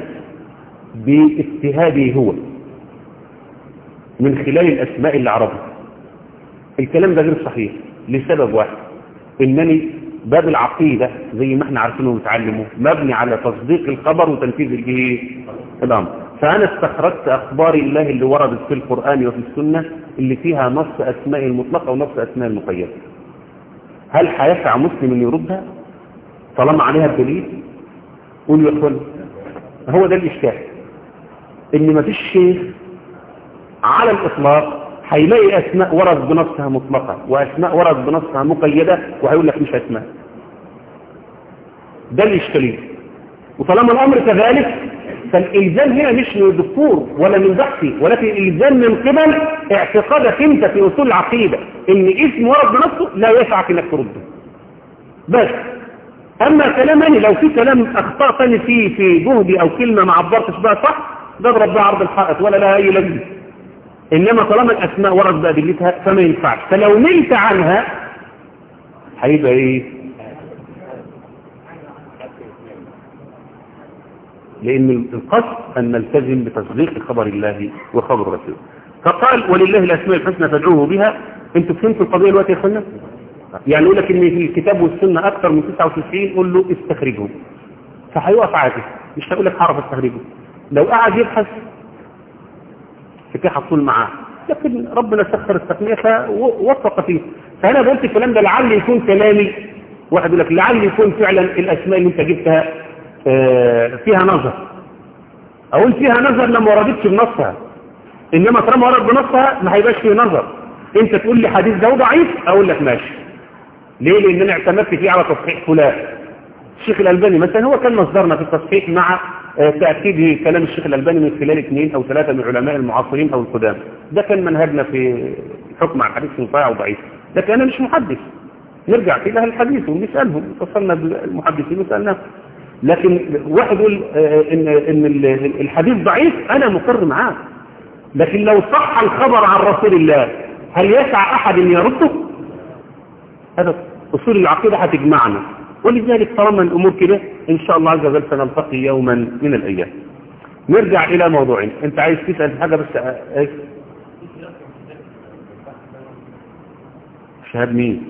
باجتهاده هو من خلال الأسماء اللي عرضها الكلام ده غير صحيح لسبب واحد انني باب العقيدة زي ما احنا عارفينه ومتعلمه مبني على تصديق الخبر وتنفيذ الايه الامر فانا استخرجت اخبار الله اللي وردت في القرآن وفي السنة اللي فيها نص اسماء المطلقة ونص اسماء المقيدة هل هيسع مسلم ان يردها طالما عليها الدليل قولوا يا اخوان هو ده الاشكال ان مفيش شيخ على الاطلاق هيلاقي اسماء ورد بنصها مطلقة واسماء ورد بنصها مقيدة وهيقول لك مش اسماء ده الاشكالية وطالما الامر كذلك فالالزام هنا مش من الدكتور ولا من بحثي ولكن الالزام من قبل اعتقادك انت في اصول العقيدة ان اسم ورد بنصه لا يسعك انك ترده بس اما كلامني لو في كلام اخطأتني فيه في جهدي او كلمة ما عبرتش بها صح ده اضرب بها عرض الحائط ولا لها اي لازمه انما طالما الاسماء ورد بادلتها فما ينفعش فلو نلت عنها هيبقى ايه لان القصد ان نلتزم بتصديق خبر الله وخبر رسوله فقال ولله الاسماء الحسنى فادعوه بها انتوا فهمتوا القضيه دلوقتي يا اخوانا يعني يقول لك ان في الكتاب والسنه اكثر من 99 قول له استخرجهم فهيقف عاجز مش هقول لك هعرف استخرجه لو قعد يبحث في حصول معاه لكن ربنا سخر التقنية فوفق فيه فأنا قلت الكلام ده لعل يكون كلامي واحد يقول لك لعل يكون فعلا الأسماء اللي انت جبتها فيها نظر أقول فيها نظر لما وردتش بنصها إنما طالما ورد بنصها ما هيبقاش فيه نظر انت تقول لي حديث ده ضعيف أقول لك ماشي ليه لأن أنا اعتمدت فيه على تصحيح فلان الشيخ الألباني مثلا هو كان مصدرنا في التصحيح مع تأكيد كلام الشيخ الألباني من خلال اثنين أو ثلاثة من العلماء المعاصرين أو القدام ده كان منهجنا في الحكم على الحديث صحيح أو ضعيف لكن أنا مش محدث نرجع في أهل الحديث ونسألهم اتصلنا بالمحدثين وسألناهم لكن واحد يقول إن, إن الحديث ضعيف أنا مقر معاه لكن لو صح الخبر عن رسول الله هل يسع أحد أن يرده هذا أصول العقيدة هتجمعنا ولذلك طالما الأمور كده إن شاء الله عز وجل سنلتقي يوما من الأيام نرجع إلى موضوعين أنت عايز تسأل في حاجة بس إيه شهاد مين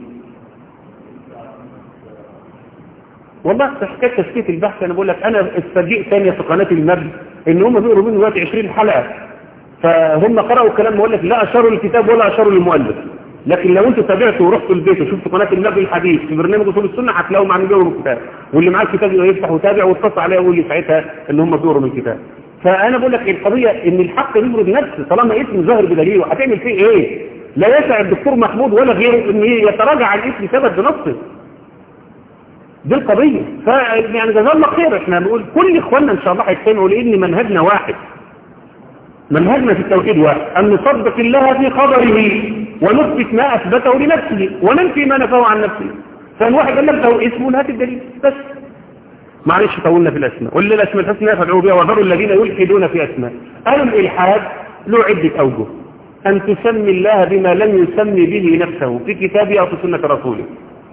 والله في حكايه تسكيت البحث انا بقول لك انا استجيء ثانيه في قناه المجد ان هم بيقروا منه دلوقتي 20 حلقه فهم قرأوا الكلام بقول لك لا اشاروا للكتاب ولا اشاروا للمؤلف لكن لو انتوا تابعتوا ورحتوا البيت وشفتوا قناه المجد الحديث في برنامج اصول السنه هتلاقوا معنى بيقروا من الكتاب واللي معاه الكتاب يفتح ويتابع واتصل عليه ويقول لي ساعتها ان هم بيقروا من الكتاب فانا بقول لك القضيه ان الحق يفرض نفسه طالما اسم ظاهر بدليله هتعمل فيه ايه لا يسع الدكتور محمود ولا غيره ان يتراجع عن اسم ثبت بنصه دي القضية فيعني جزاه الله خير احنا بنقول كل اخواننا ان شاء الله هيجتمعوا لان منهجنا واحد منهجنا في التوحيد واحد ان نصدق الله في خبره ونثبت ما اثبته لنفسه وننفي ما نفاه عن نفسه فان واحد قال لك ده اسمه هات الدليل بس معلش طولنا في الاسماء قل الاسماء الحسنى فادعوا بها وذروا الذين يلحدون في اسماء قالوا الالحاد له عده اوجه ان تسمي الله بما لم يسمي به نفسه في كتابه او في سنه رسوله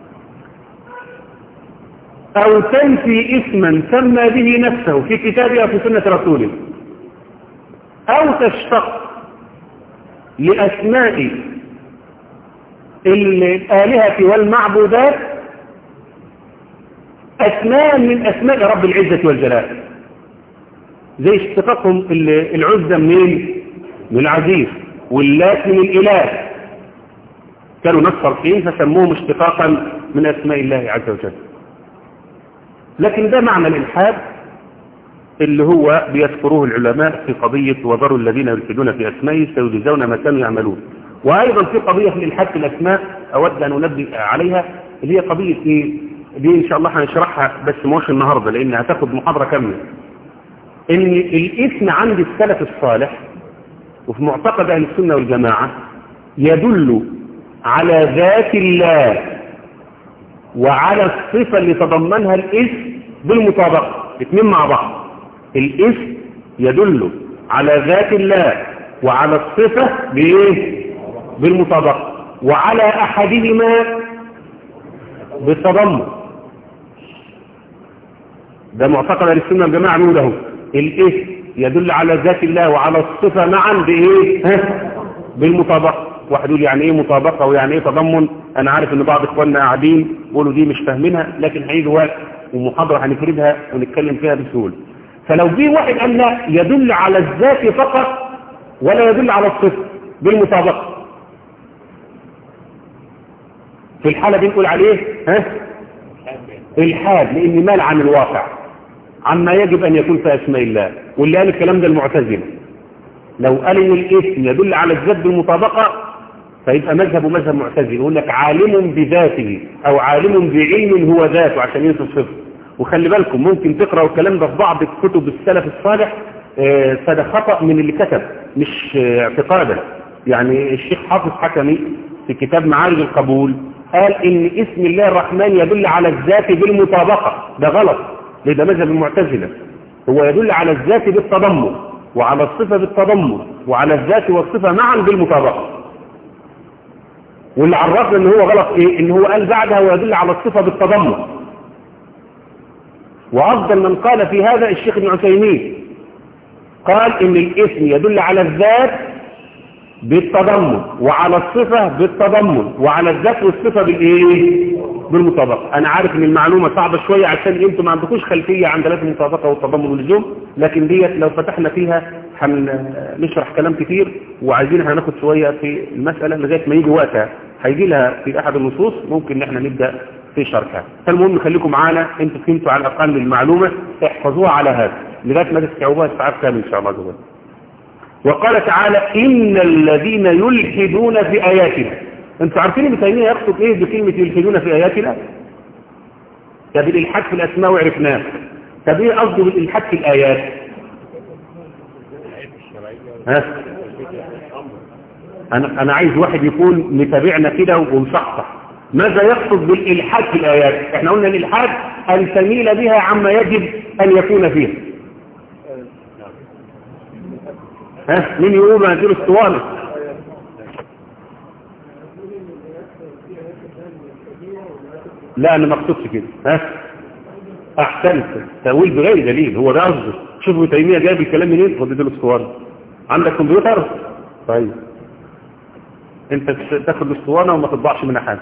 أو تنفي اسما سمى به نفسه في كتابه أو في سنة رسوله أو تشتق لأسماء الآلهة والمعبودات أسماء من أسماء رب العزة والجلال زي اشتقاقهم العزة منين من العزيز واللات من الإله كانوا ناس صرفين فسموهم اشتقاقا من أسماء الله عز وجل لكن ده معنى الإلحاد اللي هو بيذكروه العلماء في قضية وذروا الذين يلحدون في أسمائه سيجزون ما كانوا يعملون وأيضا في قضية في الإلحاد في الأسماء أود أن أنبه عليها اللي هي قضية إيه دي إن شاء الله هنشرحها بس مش النهاردة لأن هتاخد محاضرة كاملة إن الاسم عند السلف الصالح وفي معتقد أهل السنة والجماعة يدل على ذات الله وعلى الصفة اللي تضمنها الاسم بالمطابقة اثنين مع بعض الاسم يدل على ذات الله وعلى الصفة بايه بالمطابقة وعلى احدهما بالتضمن ده معتقد السنة الجماعة نقوله الاسم يدل على ذات الله وعلى الصفة معا بايه ها؟ بالمطابقة واحد يقول يعني ايه مطابقة ويعني ايه تضمن انا عارف ان بعض اخواننا قاعدين بيقولوا دي مش فاهمينها لكن هيجي وقت ومحاضرة هنفردها ونتكلم فيها بسهولة فلو جه واحد قال لا يدل على الذات فقط ولا يدل على الصفة بالمطابقة في الحالة دي نقول عليه ها الحاد لان مال عن الواقع عما يجب ان يكون في اسماء الله واللي قال الكلام ده المعتزله لو قال ان الاسم يدل على الذات بالمطابقة فيبقى مذهب مذهب معتزل يقول لك عالم بذاته او عالم بعلم هو ذاته عشان ينسى الصفر وخلي بالكم ممكن تقرأوا الكلام ده في بعض كتب السلف الصالح آه، فده خطأ من اللي كتب مش آه، اعتقادا يعني الشيخ حافظ حكمي في كتاب معارج القبول قال ان اسم الله الرحمن يدل على الذات بالمطابقة ده غلط ليه ده مذهب المعتزلة هو يدل على الذات بالتضمن وعلى الصفة بالتضمن وعلى الذات والصفة معا بالمطابقة واللي عرفنا ان هو غلط ايه ان هو قال بعدها ويدل على الصفة بالتضمن وافضل من قال في هذا الشيخ ابن عثيمين قال ان الاسم يدل على الذات بالتضمن وعلى الصفة بالتضمن وعلى الذات والصفة بالايه بالمطابقة انا عارف ان المعلومة صعبة شوية عشان انتم ما عندكوش خلفية عن دلالة المطابقة والتضمن واللزوم لكن ديت لو فتحنا فيها هنشرح كلام كتير وعايزين هناخد شوية في المسألة لغاية ما يجي وقتها هيجي لها في احد النصوص ممكن ان احنا نبدأ في شرحها فالمهم خليكم معانا انتوا فهمتوا على الاقل المعلومة احفظوها على هذا لغاية ما تستوعبوها استيعاب كامل ان شاء الله جوال وقال تعالى إن الذين يلحدون في آياتنا انتوا عارفين ابن تيميه يقصد ايه بكلمة يلحدون في آياتنا طب الإلحاد في الأسماء وعرفناه طب ايه قصده بالإلحاد في الآيات ها أنا, أنا عايز واحد يكون متابعنا كده ومصحصح ماذا يقصد بالإلحاد في الآيات احنا قلنا الإلحاد أن تميل بها عما يجب أن يكون فيها ها مين يقول ما يدير اسطوانة لا انا ما اقصدش كده ها احسنت تأويل بغير دليل هو ده قصده شوفوا تيمية جايب الكلام منين خد دول اسطوانة عندك كمبيوتر طيب انت تاخد الاسطوانة وما تطبعش منها حاجة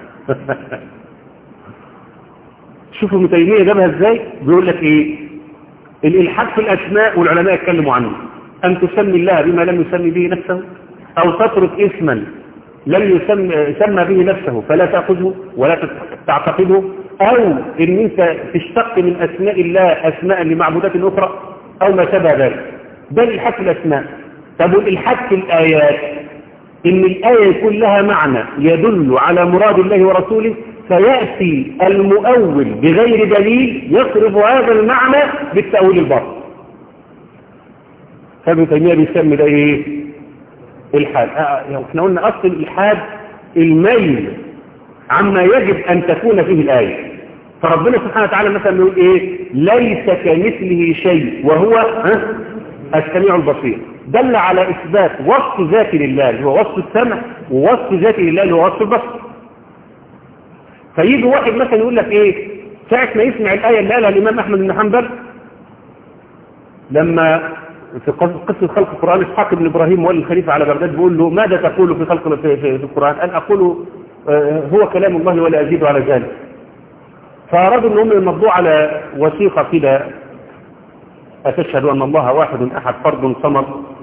شوفوا ابن تيمية جابها ازاي بيقول لك ايه الالحاد في الاسماء والعلماء يتكلموا عنه أن تسمي الله بما لم يسمي به نفسه أو تترك اسما لم يسمى, يسمى به نفسه فلا تأخذه ولا تعتقده أو إن أنت تشتق من أسماء الله أسماء لمعبودات أخرى أو ما شابه ذلك ده الإلحاد في الأسماء طب والإلحاد في الآيات إن الآية يكون لها معنى يدل على مراد الله ورسوله فيأتي المؤول بغير دليل يصرف هذا المعنى بالتأويل الباطل فابن تيمية بيسمي ده ايه الحاد آه احنا قلنا اصل الالحاد الميل عما يجب ان تكون فيه الايه فربنا سبحانه وتعالى مثلا يقول ايه ليس كمثله شيء وهو ها السميع البصير دل على اثبات وصف ذات لله اللي هو وصف السمع ووصف ذات لله اللي هو وصف البصر فيجي واحد مثلا يقول لك ايه ساعه ما يسمع الايه اللي قالها الامام احمد بن حنبل لما في قصة خلق القرآن إسحاق بن إبراهيم والي الخليفة على بغداد بيقول له ماذا تقول في خلق في, في, في القرآن قال أقول هو كلام الله ولا أزيد على ذلك فأرادوا أن هم يمضوا على وثيقة كده أتشهد أن الله واحد أحد فرد صمد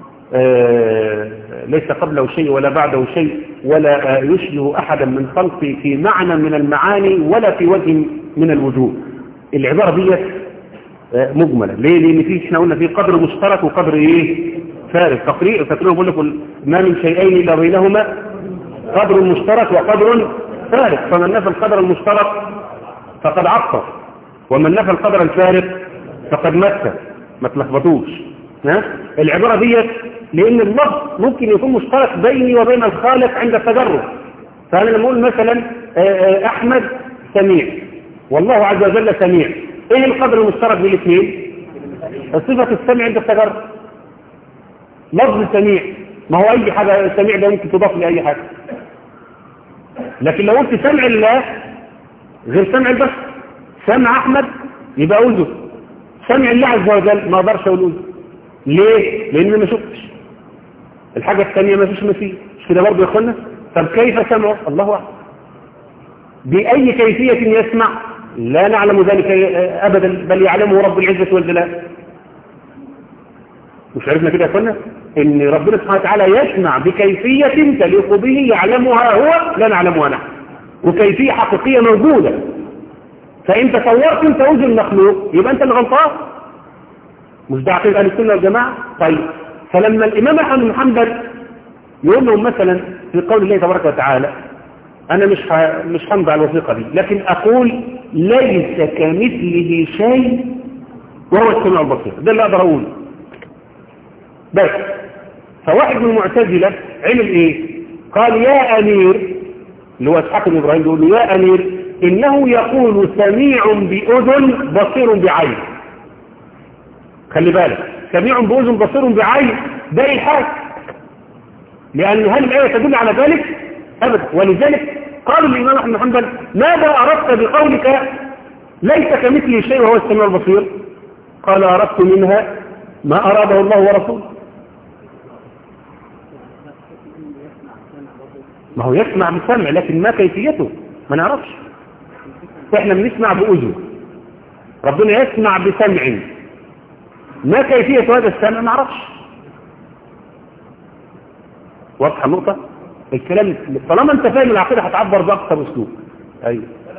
ليس قبله شيء ولا بعده شيء ولا يشبه أحدا من خلقه في معنى من المعاني ولا في وجه من الوجوه العبارة ديت مجملة ليه لان في احنا قلنا في قدر مشترك وقدر ايه فارق تقرير فاكرين بقول لكم ما من شيئين الا بينهما قدر مشترك وقدر فارق فمن نفى القدر المشترك فقد عطف ومن نفى القدر الفارق فقد مثل ما تلخبطوش ها العبارة ديت لان اللفظ ممكن يكون مشترك بيني وبين الخالق عند التجرب فانا لما اقول مثلا احمد سميع والله عز وجل سميع ايه القدر المشترك بين الاثنين صفة السمع عند التجرب لفظ سميع ما هو اي حاجة سميع ده ممكن تضاف لأي حاجة لكن لو قلت سمع الله غير سمع البشر سمع احمد يبقى اقوله سمع الله عز وجل ما اقدرش اقول ليه لان ما شفتش الحاجة الثانية ما فيش مثيل مش كده برضه يا اخوانا طب كيف سمعه الله أعلم بأي كيفية يسمع لا نعلم ذلك أبدا بل يعلمه رب العزة والجلال مش عرفنا كده يا اخوانا ان ربنا سبحانه وتعالى يسمع بكيفية تليق به يعلمها هو لا نعلمها نحن وكيفية حقيقية موجودة فإن تصورت انت وجه المخلوق يبقى انت اللي غلطان مش ده عقيدة أهل السنة والجماعة طيب فلما الإمام أحمد بن حنبل يقول لهم مثلا في قول الله تبارك وتعالى أنا مش ح... مش همضي على الوثيقة دي لكن أقول ليس كمثله شيء وهو السميع البصير ده اللي أقدر أقوله بس فواحد من المعتزلة عمل إيه قال يا أمير اللي هو اسحاق بن إبراهيم يقول له يا أمير إنه يقول سميع بأذن بصير بعين خلي بالك سميع بأذن بصير بعين ده الحاج لأن هل الآية تدل على ذلك أبدا ولذلك قال الإمام أحمد بن حنبل ماذا أردت بقولك ليس كمثله شيء وهو السميع البصير قال أردت منها ما أراده الله ورسوله ما هو يسمع بسمع لكن ما كيفيته ما نعرفش احنا بنسمع بأذن ربنا يسمع بسمع ما كيفية هذا السمع ما نعرفش واضحة النقطة الكلام طالما انت فاهم العقيدة هتعبر بأكثر اسلوب ايوه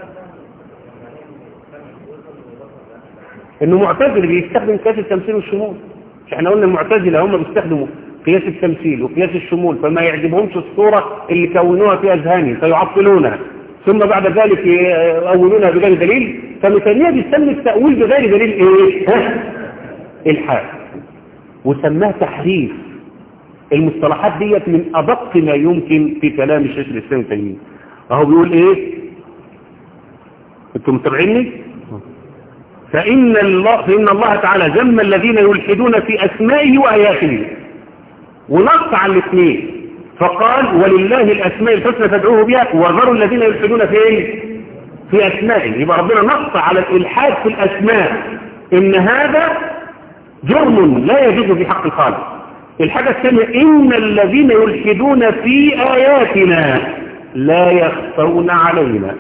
انه معتزل بيستخدم قياس التمثيل والشمول مش احنا قلنا المعتزله هم بيستخدموا قياس التمثيل وقياس الشمول فما يعجبهمش الصورة اللي كونوها في أذهانهم فيعطلونها ثم بعد ذلك يأولونها بغير دليل فمثالية بيسمي التأويل بغير دليل ايه ها الحاد وسماه تحريف المصطلحات ديت من أدق ما يمكن في كلام الشيخ الإسلام تيمية اهو بيقول ايه انتم متابعيني فإن الله, فإن الله تعالى ذم الذين يلحدون في أسمائه وآياته ونص على الاثنين فقال ولله الأسماء الحسنى فادعوه بها وذروا الذين يلحدون في ايه في أسمائه يبقى ربنا نص على الإلحاد في الأسماء إن هذا جرم لا يجوز في حق الخالق الحاجة الثانية إن الذين يلحدون في آياتنا لا يخفون علينا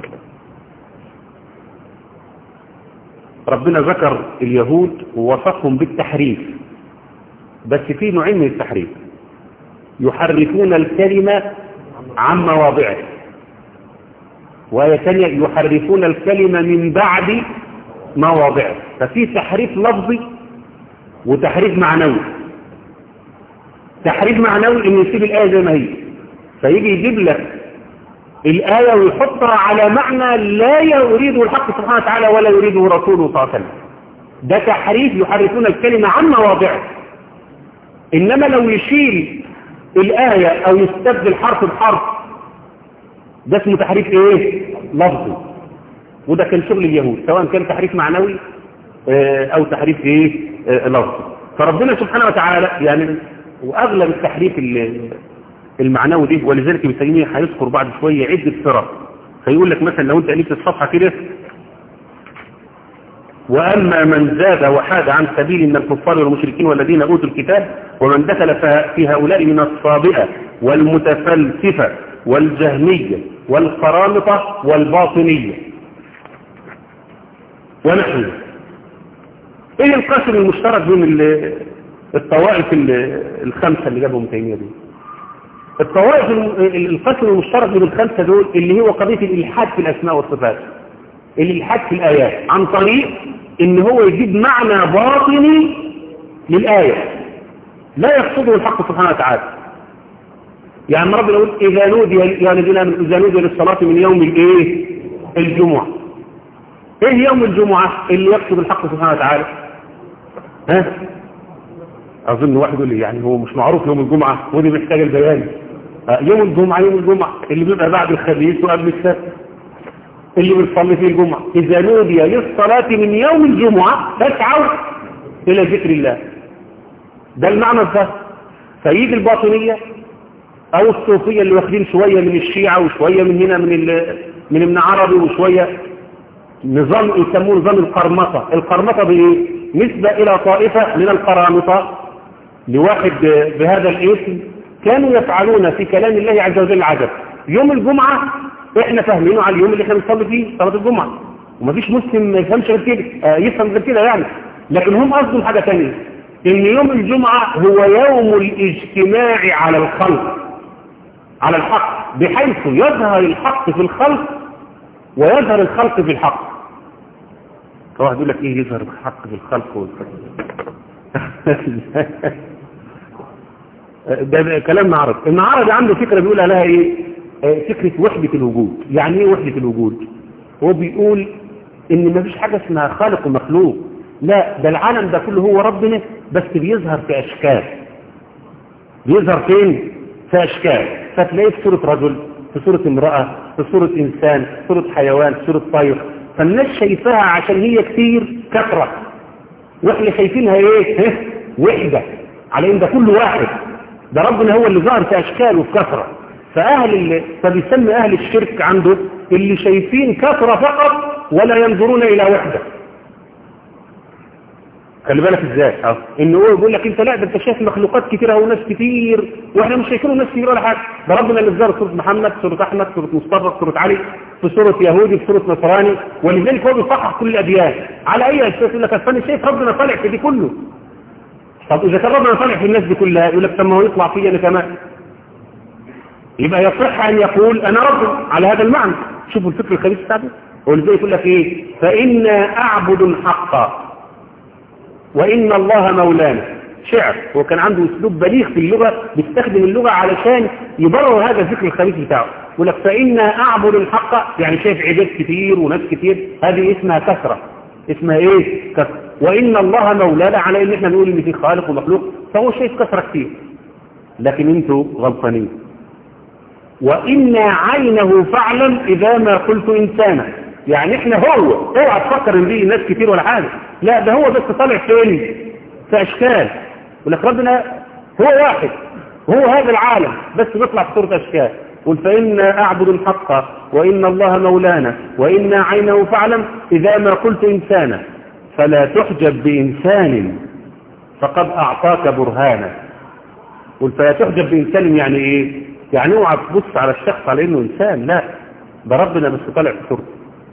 ربنا ذكر اليهود ووصفهم بالتحريف بس في نوعين من التحريف يحرفون الكلمة عن مواضعه وآية ثانية يحرفون الكلمة من بعد مواضعه ففي تحريف لفظي وتحريف معنوي تحريف معنوي ان يسيب الآية زي ما هي فيجي يجيب لك الآية ويحطها على معنى لا يريده الحق سبحانه وتعالى ولا يريده رسوله صلى الله عليه وسلم ده تحريف يحرفون الكلمة عن مواضعه إنما لو يشيل الآية أو يستبدل حرف بحرف ده اسمه تحريف إيه؟ لفظي وده كان شغل اليهود سواء كان تحريف معنوي أو تحريف إيه؟ لفظي فربنا سبحانه وتعالى يعني وأغلب التحريف المعنوي ده ولذلك ابن تيميه هيذكر بعد شوية عدة فرق فيقول لك مثلا لو انت قلت الصفحة كده وأما من زاد وحاد عن سبيل من الكفار والمشركين والذين أوتوا الكتاب ومن دخل في هؤلاء من الصابئة والمتفلسفة والجهمية والقرامطة والباطنية ونحن ايه القسم المشترك بين الطوائف الخمسة اللي جابهم تيمية دي الطوائف القسم المشترك بين الخمسة دول اللي هو قضية الإلحاد في الأسماء والصفات الإلحاد في الآيات عن طريق ان هو يجيب معنى باطني للآية لا يقصده الحق سبحانه وتعالى يعني ربنا يقول إذا نودي يا الذين آمنوا إذا نودي للصلاة من يوم الإيه الجمعة إيه يوم الجمعة اللي يقصد الحق سبحانه وتعالى ها أظن واحد يقول لي يعني هو مش معروف يوم الجمعة ودي محتاج البيان يوم الجمعة يوم الجمعة اللي بيبقى بعد الخميس وقبل السبت اللي بنصلي فيه الجمعة إذا نودي للصلاة من يوم الجمعة فاسعوا إلى ذكر الله ده المعنى الظاهر فيجي الباطنية أو الصوفية اللي واخدين شوية من الشيعة وشوية من هنا من من ابن عربي وشوية نظام يسموه نظام القرمطة القرمطة بإيه؟ نسبة إلى طائفة من القرامطة لواحد بهذا الاسم كانوا يفعلون في كلام الله عز وجل عجب يوم الجمعة احنا فاهمينه على اليوم اللي احنا بنصلي فيه صلاة الجمعة ومفيش مسلم ما يفهمش غير كده آه يفهم غير كده يعني لكن هم قصدهم حاجة ثانيه ان يوم الجمعة هو يوم الاجتماع على الخلق على الحق بحيث يظهر الحق في الخلق ويظهر الخلق في الحق واحد يقول لك ايه يظهر الحق في الخلق والخلق ده, ده كلام معرض المعرض عنده فكرة بيقول لها ايه آه فكرة وحدة الوجود يعني ايه وحدة الوجود هو بيقول ان مفيش حاجة اسمها خالق ومخلوق لا ده العالم ده كله هو ربنا بس بيظهر في اشكال بيظهر فين في اشكال فتلاقيه في صورة رجل في صورة امرأة في صورة انسان في صورة حيوان في صورة طير فالناس شايفاها عشان هي كتير كثرة واحنا شايفينها ايه وحدة على ان ده كله واحد ده ربنا هو اللي ظهر في اشكال وفي كثرة فاهل اللي فبيسمي اهل الشرك عنده اللي شايفين كثرة فقط ولا ينظرون الى وحدة خلي بالك ازاي اه ان هو بيقول لك انت لا ده انت شايف مخلوقات كتيره وناس كتير واحنا مش شايفين ناس كتير ولا حاجه ده ربنا اللي ظهر سوره محمد سوره احمد سوره مصطفى سوره علي في سوره يهودي في سوره نصراني ولذلك هو بيصحح كل الاديان على اي اساس يقول لك انا شايف ربنا طالع في دي كله طب اذا كان ربنا طالع في الناس دي كلها يقول لك طب ما هو يطلع فيا انا كمان يبقى يصح ان يقول انا رب على هذا المعنى شوفوا الفكر الخبيث بتاعته هو ازاي يقول لك ايه فانا اعبد حقا وإن الله مولانا شعر هو كان عنده اسلوب بليغ في اللغة بيستخدم اللغة علشان يبرر هذا الذكر الخبيث بتاعه يقول لك فإنا أعبد الحق يعني شايف عباد كتير وناس كتير هذه اسمها كثرة اسمها ايه كثرة وإن الله مولانا على ان احنا نقول ان في خالق ومخلوق فهو شايف كثرة كتير لكن انتوا غلطانين وإن عينه فعلا إذا ما قلت إنسانا يعني احنا هو اوعى تفكر ان دي ناس كتير ولا حاجة لا ده هو بس طالع فين في اشكال ولك ربنا هو واحد هو هذا العالم بس بيطلع في صورة اشكال قل فإنا أعبد الحق وإن الله مولانا وإنا عينه فاعلم إذا ما قلت إنسانا فلا تحجب بإنسان فقد أعطاك برهانا قل فلا تحجب بإنسان يعني إيه يعني اوعى تبص على الشخص على إنه إنسان لا ده ربنا بس طالع في صورته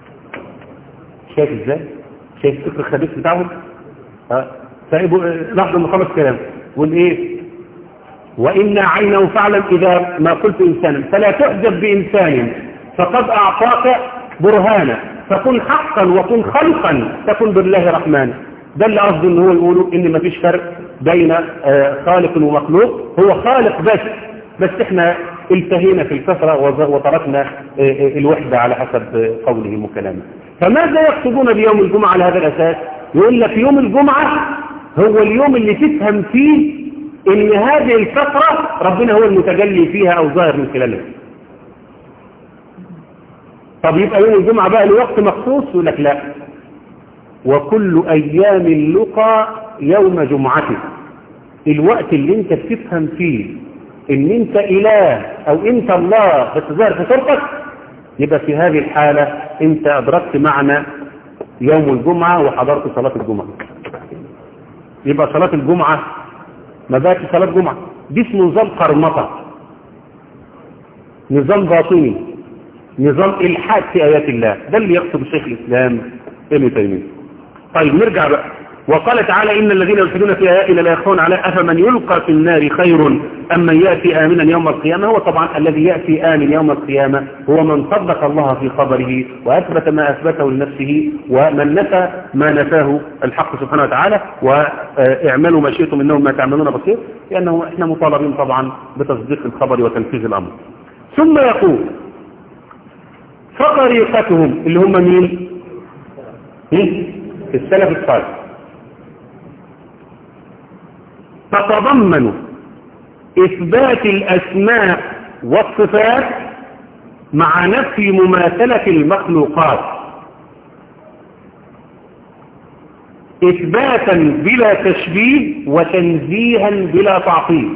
شايف ازاي شايف الفكر الخبيث بتاعهم ها لحظه ما خلص كلام يقول ايه وان عينه فعلا اذا ما قلت انسانا فلا تعجب بانسان فقد اعطاك برهانا فكن حقا وكن خلقا تكن بالله رحمانا ده اللي قصده ان هو يقولوا ان ما فيش فرق بين خالق ومخلوق هو خالق بس بس احنا التهينا في الكثرة وتركنا الوحدة على حسب قولهم وكلامه فماذا يقصدون بيوم الجمعة على هذا الأساس يقول لك يوم الجمعة هو اليوم اللي تفهم فيه ان هذه الكثرة ربنا هو المتجلي فيها او ظاهر من خلالها طب يبقى يوم الجمعة بقى لوقت مخصوص يقول لك لا وكل ايام اللقى يوم جمعته الوقت اللي انت بتفهم فيه ان انت اله او انت الله بس ظاهر في صورتك يبقى في هذه الحالة انت ادركت معنى يوم الجمعة وحضرت صلاة الجمعة يبقى صلاة الجمعة ما بقتش صلاة جمعة دي اسمه نظام قرمطة نظام باطني نظام الحاد في ايات الله ده اللي يقصد الشيخ الاسلام ابن تيمية طيب نرجع بقى وقال تعالى إن الذين يلحدون في آياتنا لا يخفون على أفمن يلقى في النار خير أم من يأتي آمنا يوم القيامة هو طبعا الذي يأتي آمن يوم القيامة هو من صدق الله في خبره وأثبت ما أثبته لنفسه ومن نفى ما نفاه الحق سبحانه وتعالى واعملوا ما شئتم إنه ما تعملون بصير لأنه إحنا مطالبين طبعا بتصديق الخبر وتنفيذ الأمر ثم يقول فطريقتهم اللي هم مين السلف الصالح تتضمن إثبات الأسماء والصفات مع نفي مماثلة المخلوقات إثباتا بلا تشبيه وتنزيها بلا تعطيل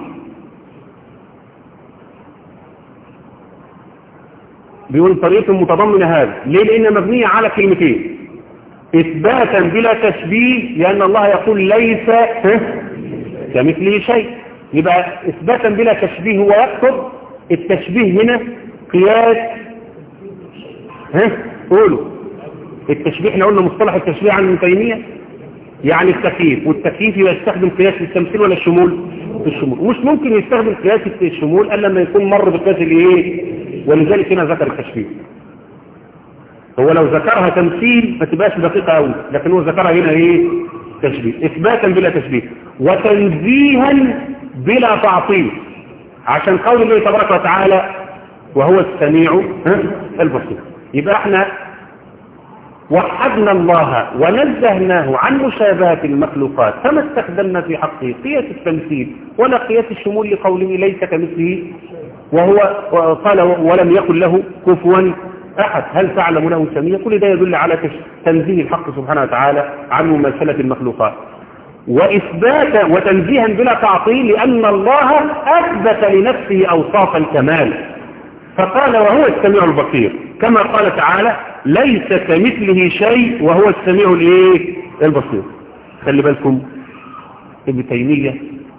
بيقول طريقة متضمنة هذا ليه لأنها مبنية على كلمتين إثباتا بلا تشبيه لأن الله يقول ليس كمثله شيء يبقى إثباتا بلا تشبيه هو يقصد التشبيه هنا قياس ها قولوا التشبيه احنا قلنا مصطلح التشبيه عن ابن تيمية يعني التكييف والتكييف يستخدم قياس التمثيل ولا الشمول الشمول ومش ممكن يستخدم قياس الشمول الا لما يكون مر بقياس الايه ولذلك هنا ذكر التشبيه هو لو ذكرها تمثيل ما تبقاش دقيقه قوي لكن هو ذكرها هنا ايه تشبيه اثباتا بلا تشبيه وتنزيها بلا تعطيل عشان قول الله تبارك وتعالى وهو السميع ها؟ البصير يبقى احنا وحدنا الله ونزهناه عن مشابهة المخلوقات فما استخدمنا في حقه قياس التمثيل ولا قياس الشمول لقوله ليس كمثله وهو قال ولم يكن له كفوا أحد هل تعلم له سميع كل ده يدل على تنزيه الحق سبحانه وتعالى عن مماثلة المخلوقات وإثبات وتنزيها بلا تعطيل لأن الله أثبت لنفسه أوصاف الكمال فقال وهو السميع البصير كما قال تعالى ليس كمثله شيء وهو السميع الايه البصير خلي بالكم ابن تيمية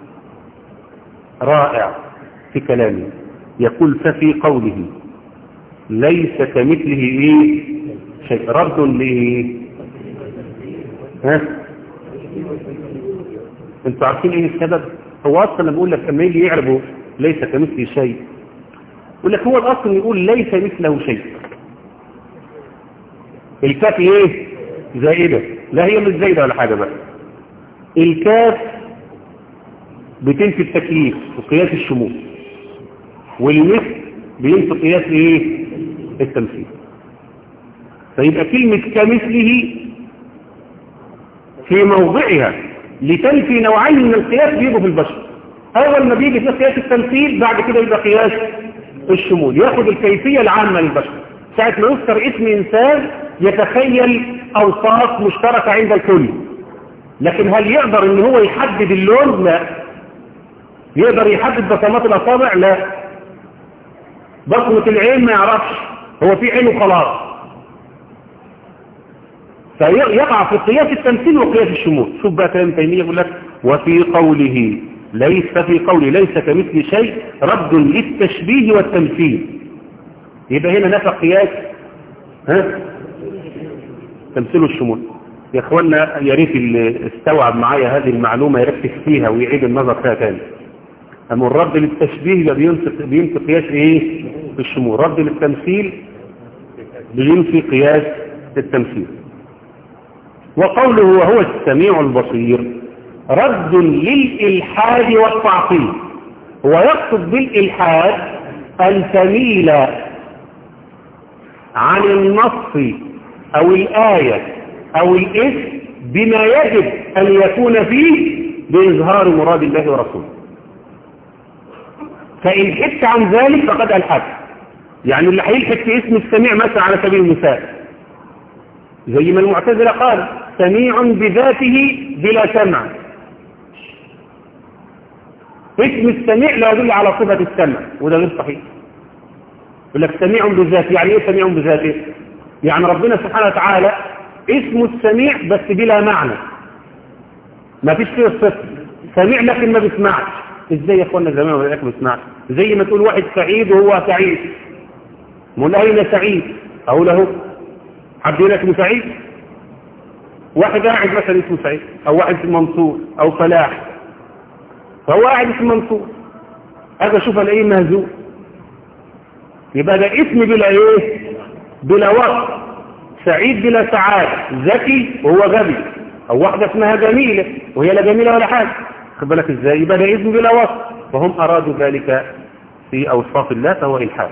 رائع في كلامه يقول ففي قوله ليس كمثله ايه شيء رد لايه ها انتوا عارفين ايه السبب هو اصلا لما بقول لك لما يجي يعربوا ليس كمثله شيء يقول لك هو الاصل يقول ليس مثله شيء الكاف ايه زائدة لا هي مش زايدة ولا حاجة بقى الكاف بتنفي التكليف وقياس الشمول والمثل بينفي قياس ايه التمثيل فيبقى كلمة كمثله في موضعها لتنفي نوعين من القياس بيجوا في البشر اول ما بيجي في قياس التمثيل بعد كده يبقى قياس الشمول ياخد الكيفية العامة للبشر ساعة ما يذكر اسم إنسان يتخيل أوصاف مشتركة عند الكل لكن هل يقدر ان هو يحدد اللون لا يقدر يحدد بصمات الأصابع لا بصمة العين ما يعرفش هو في عينه خلاص فيقع في قياس التمثيل وقياس الشمول شوف بقى كلام تيمية يقول لك وفي قوله ليس في قوله ليس كمثل شيء رد للتشبيه والتمثيل يبقى هنا نفى قياس ها تمثيل الشمول يا اخوانا يا ريت اللي استوعب معايا هذه المعلومة يركز فيها ويعيد النظر فيها تاني اما الرد للتشبيه ده بينفي بينفي قياس ايه الشمول رد للتمثيل بينفي قياس التمثيل وقوله وهو السميع البصير رد للإلحاد والتعطيل هو يقصد بالإلحاد أن تميل عن النص أو الآية أو الاسم بما يجب أن يكون فيه بإظهار مراد الله ورسوله فإن حدت عن ذلك فقد ألحد يعني اللي هيلحد في اسم السميع مثلا على سبيل المثال زي ما المعتزلة قال سميع بذاته بلا سمع اسم السميع لا يدل على صفة السمع وده غير صحيح يقول لك سميع بذاته يعني ايه سميع بذاته يعني ربنا سبحانه وتعالى اسمه السميع بس بلا معنى ما فيش فيه الصفة سميع لكن ما بيسمعش ازاي يا اخوانا زمان ولا ما بيسمعش زي ما تقول واحد سعيد وهو سعيد من اين سعيد اقول له حد يقول لك سعيد واحد قاعد مثلا اسمه سعيد او واحد اسمه منصور او فلاح فهو قاعد اسمه منصور اجي اشوف الاقيه مهزوم يبقى ده اسم بلا ايه بلا وصف سعيد بلا سعادة ذكي وهو غبي او واحدة اسمها جميلة وهي لا جميلة ولا حاجة خد بالك ازاي يبقى ده اسم بلا وصف فهم ارادوا ذلك في اوصاف الله فهو الحاد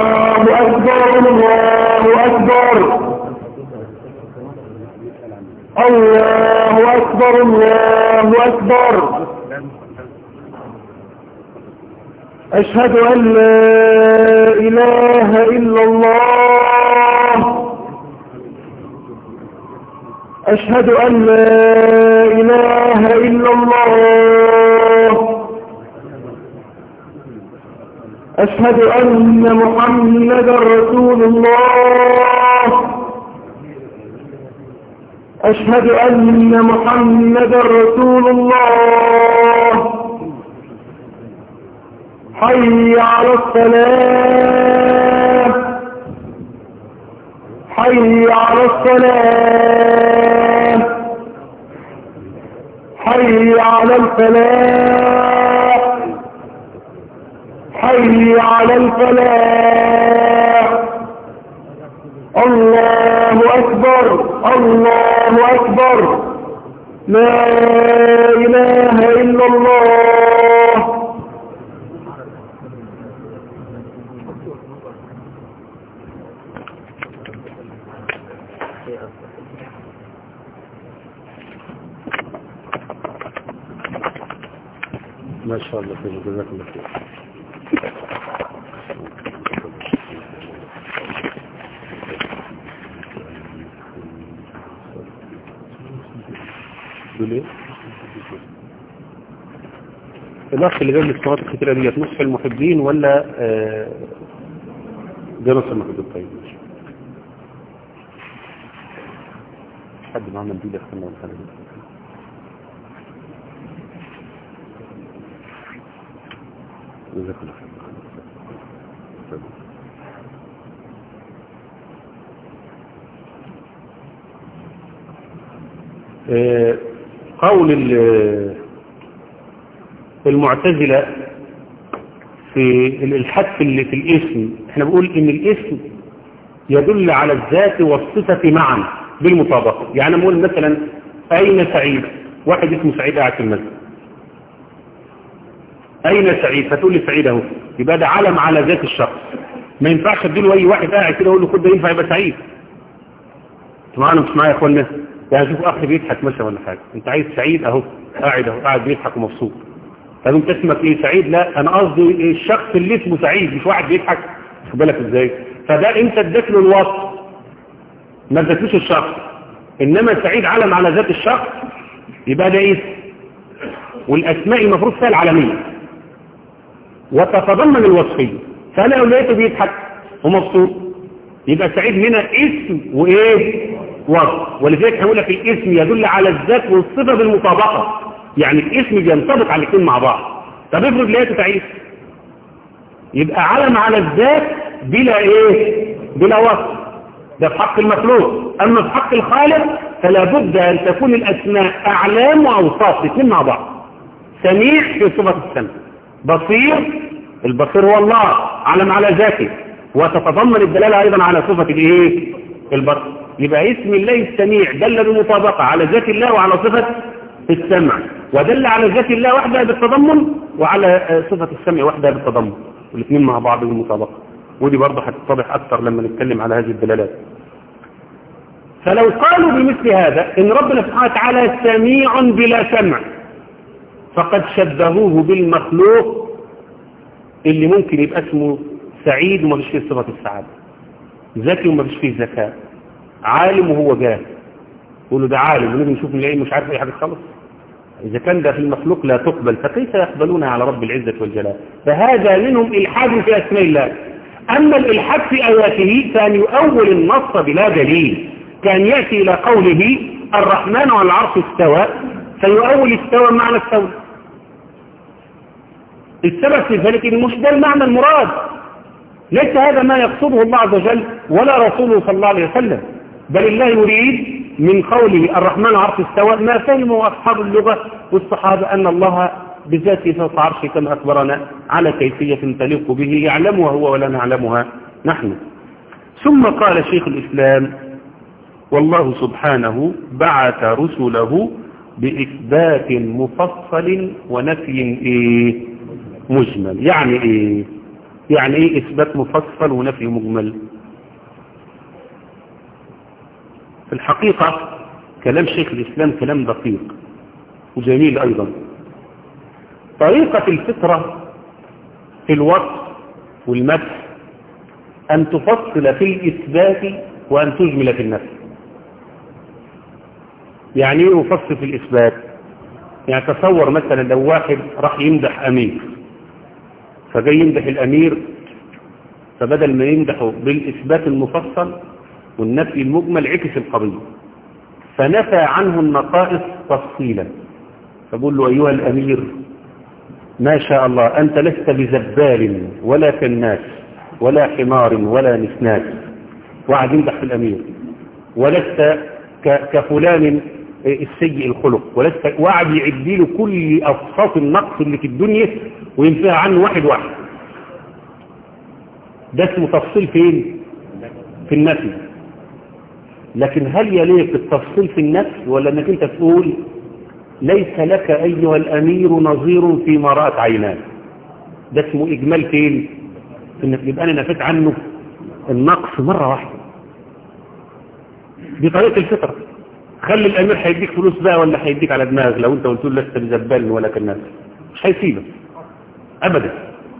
الله أكبر الله أكبر الله أكبر الله أكبر أشهد أن لا إله إلا الله أشهد أن لا إله إلا الله أشهد أن محمدا رسول الله أشهد أن محمدا رسول الله حي على الصلاة حي على الصلاة حي على الفلاح حي على الفلاح الله أكبر الله أكبر لا إله إلا الله ما شاء الله خير جزاك الله خير دول ايه الاخ اللي جاب لي الصلاه الكتيره ديت نصف المحبين ولا آه، ده نصف المحبين طيب ماشي. حد معاه منديل يختمنا ولا حاجه جزاك الله خير آه، قول ال- المعتزلة في الإلحاد في ال- في الاسم احنا بنقول ان الاسم يدل على الذات والصفة معا بالمطابقة يعني نقول مثلا أين سعيد واحد اسمه سعيد قاعد في المسجد أين سعيد فتقول لي سعيد اهو يبقى ده علم على ذات الشخص ما ينفعش اديله أي واحد قاعد كده أقول له خد ده ينفع يبقى سعيد انتوا معانا مش معايا يا اخوانا يعني شوف اخ بيضحك مثلا ولا حاجه انت عايز سعيد اهو قاعد اهو قاعد بيضحك ومبسوط طب انت اسمك ايه سعيد لا انا قصدي الشخص اللي اسمه سعيد مش واحد بيضحك خد بالك ازاي فده انت اديت له الوصف ما اديتلوش الشخص انما سعيد علم على ذات الشخص يبقى ده اسم والاسماء المفروض فيها العالميه وتتضمن الوصفيه فانا لو لقيته بيضحك ومبسوط يبقى سعيد هنا اسم وايه وصف ولذلك هقول لك الاسم يدل على الذات والصفه بالمطابقه يعني الاسم بينطبق على الاثنين مع بعض طب افرض لقيته سعيد يبقى علم على الذات بلا ايه بلا وصف ده في حق المخلوق اما في حق الخالق فلا بد ان تكون الاسماء اعلام واوصاف الاثنين مع بعض سميع في صفه السمع بصير البصير هو الله علم على ذاته وتتضمن الدلاله ايضا على صفه الايه البصر يبقى اسم الله السميع دل بالمطابقه على ذات الله وعلى صفه السمع ودل على ذات الله وحدها بالتضمن وعلى آه، صفه السمع وحدها بالتضمن والاثنين مع بعض بالمطابقه ودي برضه هتتضح اكثر لما نتكلم على هذه الدلالات فلو قالوا بمثل هذا ان ربنا سبحانه وتعالى سميع بلا سمع فقد شبهوه بالمخلوق اللي ممكن يبقى اسمه سعيد وما فيش فيه صفة السعادة ذكي وما فيش فيه ذكاء عالم وهو جاهل يقولوا ده عالم ونيجي نشوف نلاقيه مش عارف اي حاجة خالص إذا كان ده في المخلوق لا تقبل فكيف يقبلونها على رب العزة والجلال فهذا منهم إلحاد في أسماء الله أما الإلحاد في آياته كان يؤول النص بلا دليل كان يأتي إلى قوله الرحمن على العرش استوى فيؤول استوى معنى استوى السبب في ذلك إن مش ده المعنى المراد ليس هذا ما يقصده الله عز وجل ولا رسوله صلى الله عليه وسلم بل الله يريد من قوله الرحمن عرش استوى ما فهمه أصحاب اللغة والصحابة أن الله بذاته فوق عرشه كما أخبرنا على كيفية تليق به يعلمها هو ولا نعلمها نحن ثم قال شيخ الإسلام والله سبحانه بعث رسله بإثبات مفصل ونفي إيه مجمل يعني إيه يعني إيه إثبات مفصل ونفي مجمل في الحقيقة كلام شيخ الإسلام كلام دقيق وجميل أيضا طريقة الفطرة في الوصف والمدح أن تفصل في الإثبات وأن تجمل في النفس يعني ايه يفصل في الإثبات يعني تصور مثلا لو واحد راح يمدح أمير فجاي يمدح الأمير فبدل ما يمدحه بالإثبات المفصل والنفي المجمل عكس القضية فنفى عنه النقائص تفصيلا فقول له أيها الأمير ما شاء الله أنت لست بزبال ولا كناس ولا حمار ولا نسناس وعد يمدح في الأمير ولست كفلان السيء الخلق ولست وعد يعد له كل أفصاص النقص اللي في الدنيا وينفيها عنه واحد واحد ده اسمه تفصيل فين في النفي لكن هل يليق التفصيل في النفس ولا انك انت تقول ليس لك ايها الامير نظير فيما رأت عيناك ده اسمه اجمال فين انك يبقى انا نفيت عنه النقص مرة واحدة دي طريقة الفطرة خلي الامير هيديك فلوس بقى ولا هيديك على دماغ لو انت قلت له لست بزبال ولا كالناس مش هيسيبك ابدا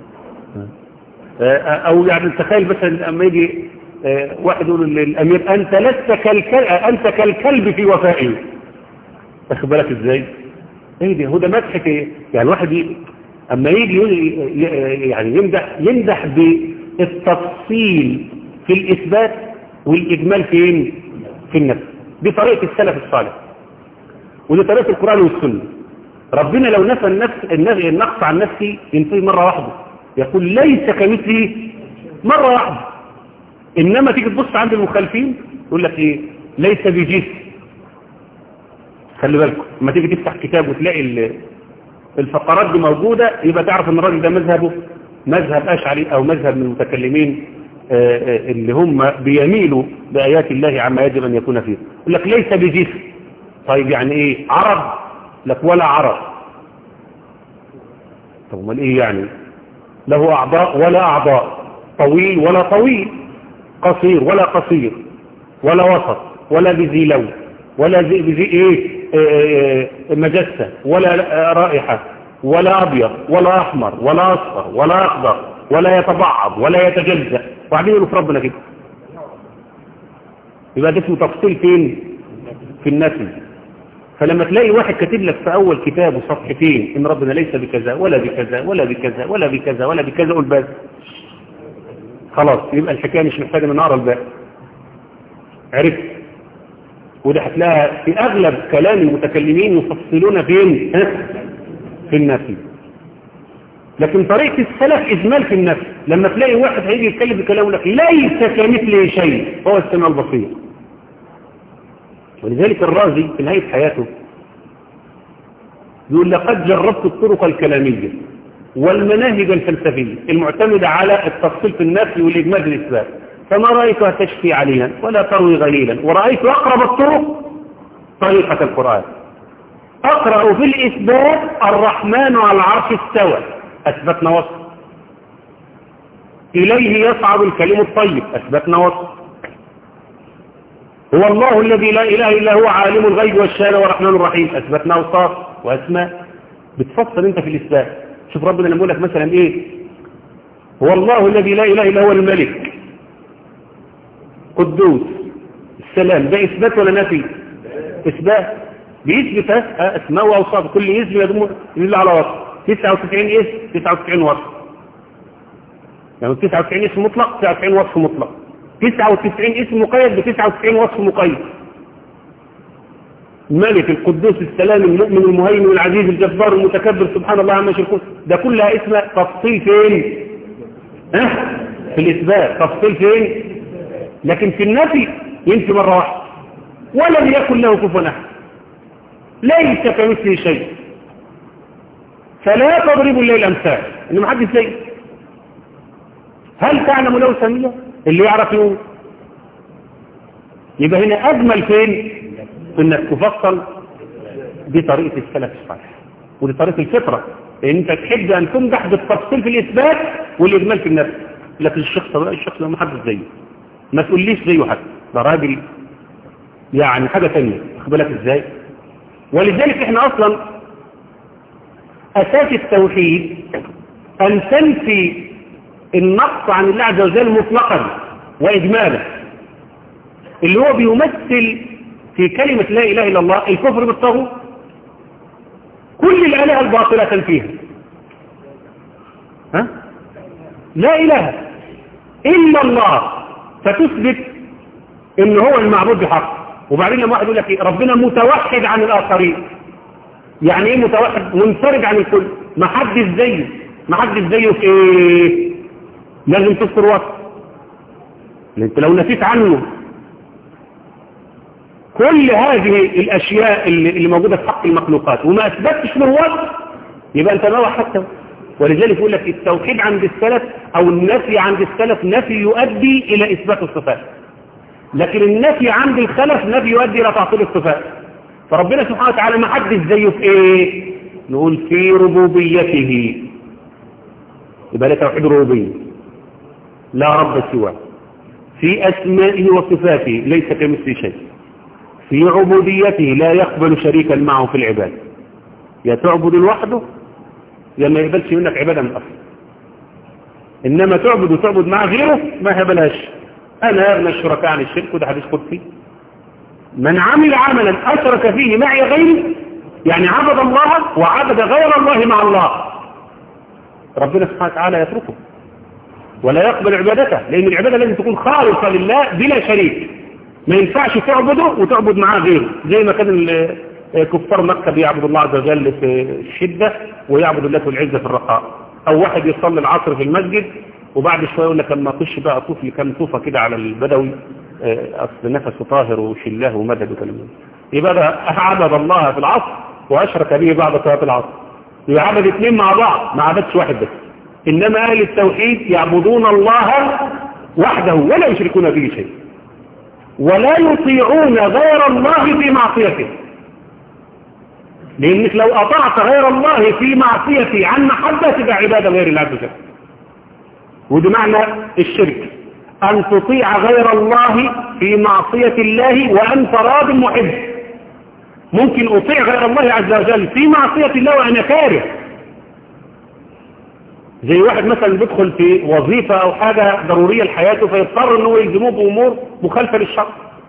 او يعني تخيل مثلا لما يجي واحد يقول للامير انت لست كالكلب انت كالكلب في وفائه واخد بالك ازاي ايه دي هو ده مدح ايه يعني واحد ي... اما يجي يعني يمدح يمدح بالتفصيل في الاثبات والاجمال فين في النفس دي طريقه السلف الصالح ودي طريقه القران والسنه ربنا لو نفى النفس النقص عن نفسه ينفيه مره واحده يقول ليس كمثله مره واحده انما تيجي تبص عند المخالفين يقول لك ايه ليس بجسم خلي بالكم لما تيجي تفتح كتاب وتلاقي الفقرات دي موجودة يبقى تعرف ان الراجل ده مذهبه مذهب اشعري او مذهب من المتكلمين اللي هم بيميلوا بآيات الله عما يجب ان يكون فيه يقول لك ليس بجسم طيب يعني ايه عرب لك ولا عرب طب امال ايه يعني له اعضاء ولا اعضاء طويل ولا طويل قصير ولا قصير ولا وسط ولا بذي لون ولا زي بذي ايه, إيه مجسة ولا رائحة ولا ابيض ولا احمر ولا اصفر ولا اخضر ولا يتبعض ولا يتجزأ وبعدين يقولوا في ربنا كده يبقى ده اسمه تفصيل فين في النفي فلما تلاقي واحد كاتب لك في اول كتابه صفحتين ان ربنا ليس بكذا ولا بكذا ولا بكذا ولا بكذا ولا بكذا قول بس خلاص يبقى الحكايه مش محتاجه من نقرا الباقي عرفت وده هتلاقيها في اغلب كلام المتكلمين يفصلون فين ها؟ في النفي لكن طريقه السلف اجمال في النفي لما تلاقي واحد هيجي يتكلم بكلام لك ليس كمثله شيء هو السميع البصير ولذلك الرازي في نهايه حياته يقول لقد جربت الطرق الكلاميه والمناهج الفلسفية المعتمدة على التفصيل في النفي والإجمال في الإثبات فما رأيتها تشفي عليلا ولا تروي غليلا ورأيت أقرب الطرق طريقة القرآن أقرأ في الإثبات الرحمن على العرش استوى أثبتنا وصف إليه يصعد الكلم الطيب أثبتنا وصف هو الله الذي لا إله إلا هو عالم الغيب والشهادة والرحمن الرحيم أثبتنا أوصاف وأسماء بتفصل أنت في الإثبات شوف ربنا لما يقول لك مثلا ايه هو الله الذي لا اله الا هو الملك قدوس السلام ده اثبات ولا نفي اثبات بيثبت اسماء واوصاف كل اسم يدل يدل على وصف 99 اسم 99 وصف يعني 99 اسم مطلق 99 وصف مطلق 99 اسم مقيد ب 99 وصف مقيد الملك القدوس السلام المؤمن المهيمن العزيز الجبار المتكبر سبحان الله عما يشركون ده كلها اسم تفصيل فين ها في الاثبات تفصيل فين لكن في النفي ينفي مره واحده ولم يكن له كفوا احد ليس كمثله شيء فلا تضربوا الليل الامثال ان ما حدش زي هل تعلم له سميه اللي يعرف يقول يبقى هنا اجمل فين انك تفصل دي طريقة السلف الصالح ودي طريقة الفطرة لان انت تحب ان تمدح بالتفصيل في الاثبات والاجمال في النفس لكن الشخص ده الشخص ده ما حدش زيه ما تقوليش زيه حد ده راجل يعني حاجة تانية بالك ازاي ولذلك احنا اصلا اساس التوحيد ان تنفي النقص عن الله عز وجل مطلقا واجمالا اللي هو بيمثل في كلمة لا اله الا الله الكفر بالطاغوت كل الالهه الباطلة تنفيها ها لا اله الا الله فتثبت ان هو المعبود بحق وبعدين لما واحد يقول لك إيه؟ ربنا متوحد عن الاخرين يعني ايه متوحد منفرد عن الكل ما حدش زيه ما حدش زيه في ايه لازم تذكر وصف لان انت لو نسيت عنه كل هذه الاشياء اللي, اللي موجوده في حق المخلوقات وما اثبتش له وصف يبقى انت ما وحدته ولذلك يقول لك التوحيد عند السلف او النفي عند السلف نفي يؤدي الى اثبات الصفات لكن النفي عند الخلف نفي يؤدي الى تعطيل الصفات فربنا سبحانه وتعالى ما حدش زيه في ايه نقول في ربوبيته يبقى ده توحيد ربوبيه لا رب سواه في اسمائه وصفاته ليس كمثل شيء في عبوديته لا يقبل شريكا معه في العباده يا تعبد لوحده يا ما يقبلش منك عباده من اصل انما تعبد وتعبد مع غيره ما يقبلهاش انا اغنى الشركاء عن الشرك وده حديث قدسي من عمل عملا اشرك فيه معي غيري يعني عبد الله وعبد غير الله مع الله ربنا سبحانه وتعالى يتركه ولا يقبل عبادته لان العباده لازم تكون خالصه لله بلا شريك ما ينفعش تعبده وتعبد معاه غيره زي ما كان كفار مكة بيعبد الله عز وجل في الشدة ويعبد الله في العزة في الرخاء او واحد يصلي العصر في المسجد وبعد شوية يقول لك لما اخش بقى اطوف لي كام طوفة كده على البدوي اصل نفسه طاهر وشلاه ومدد وكلام يبقى ده عبد الله في العصر واشرك به بعد صلاة العصر يبقى عبد اثنين مع بعض ما عبدش واحد بس انما اهل التوحيد يعبدون الله وحده ولا يشركون به شيء ولا يطيعون غير الله في معصيته لانك لو اطعت غير الله في معصيته عن محبة تبقى عبادة غير الله عز وجل وده معنى الشرك ان تطيع غير الله في معصية الله وانت راض محب ممكن اطيع غير الله عز وجل في معصية الله وانا كاره زي واحد مثلا بيدخل في وظيفة او حاجة ضرورية لحياته فيضطر انه يلزموه بامور مخالفة للشرع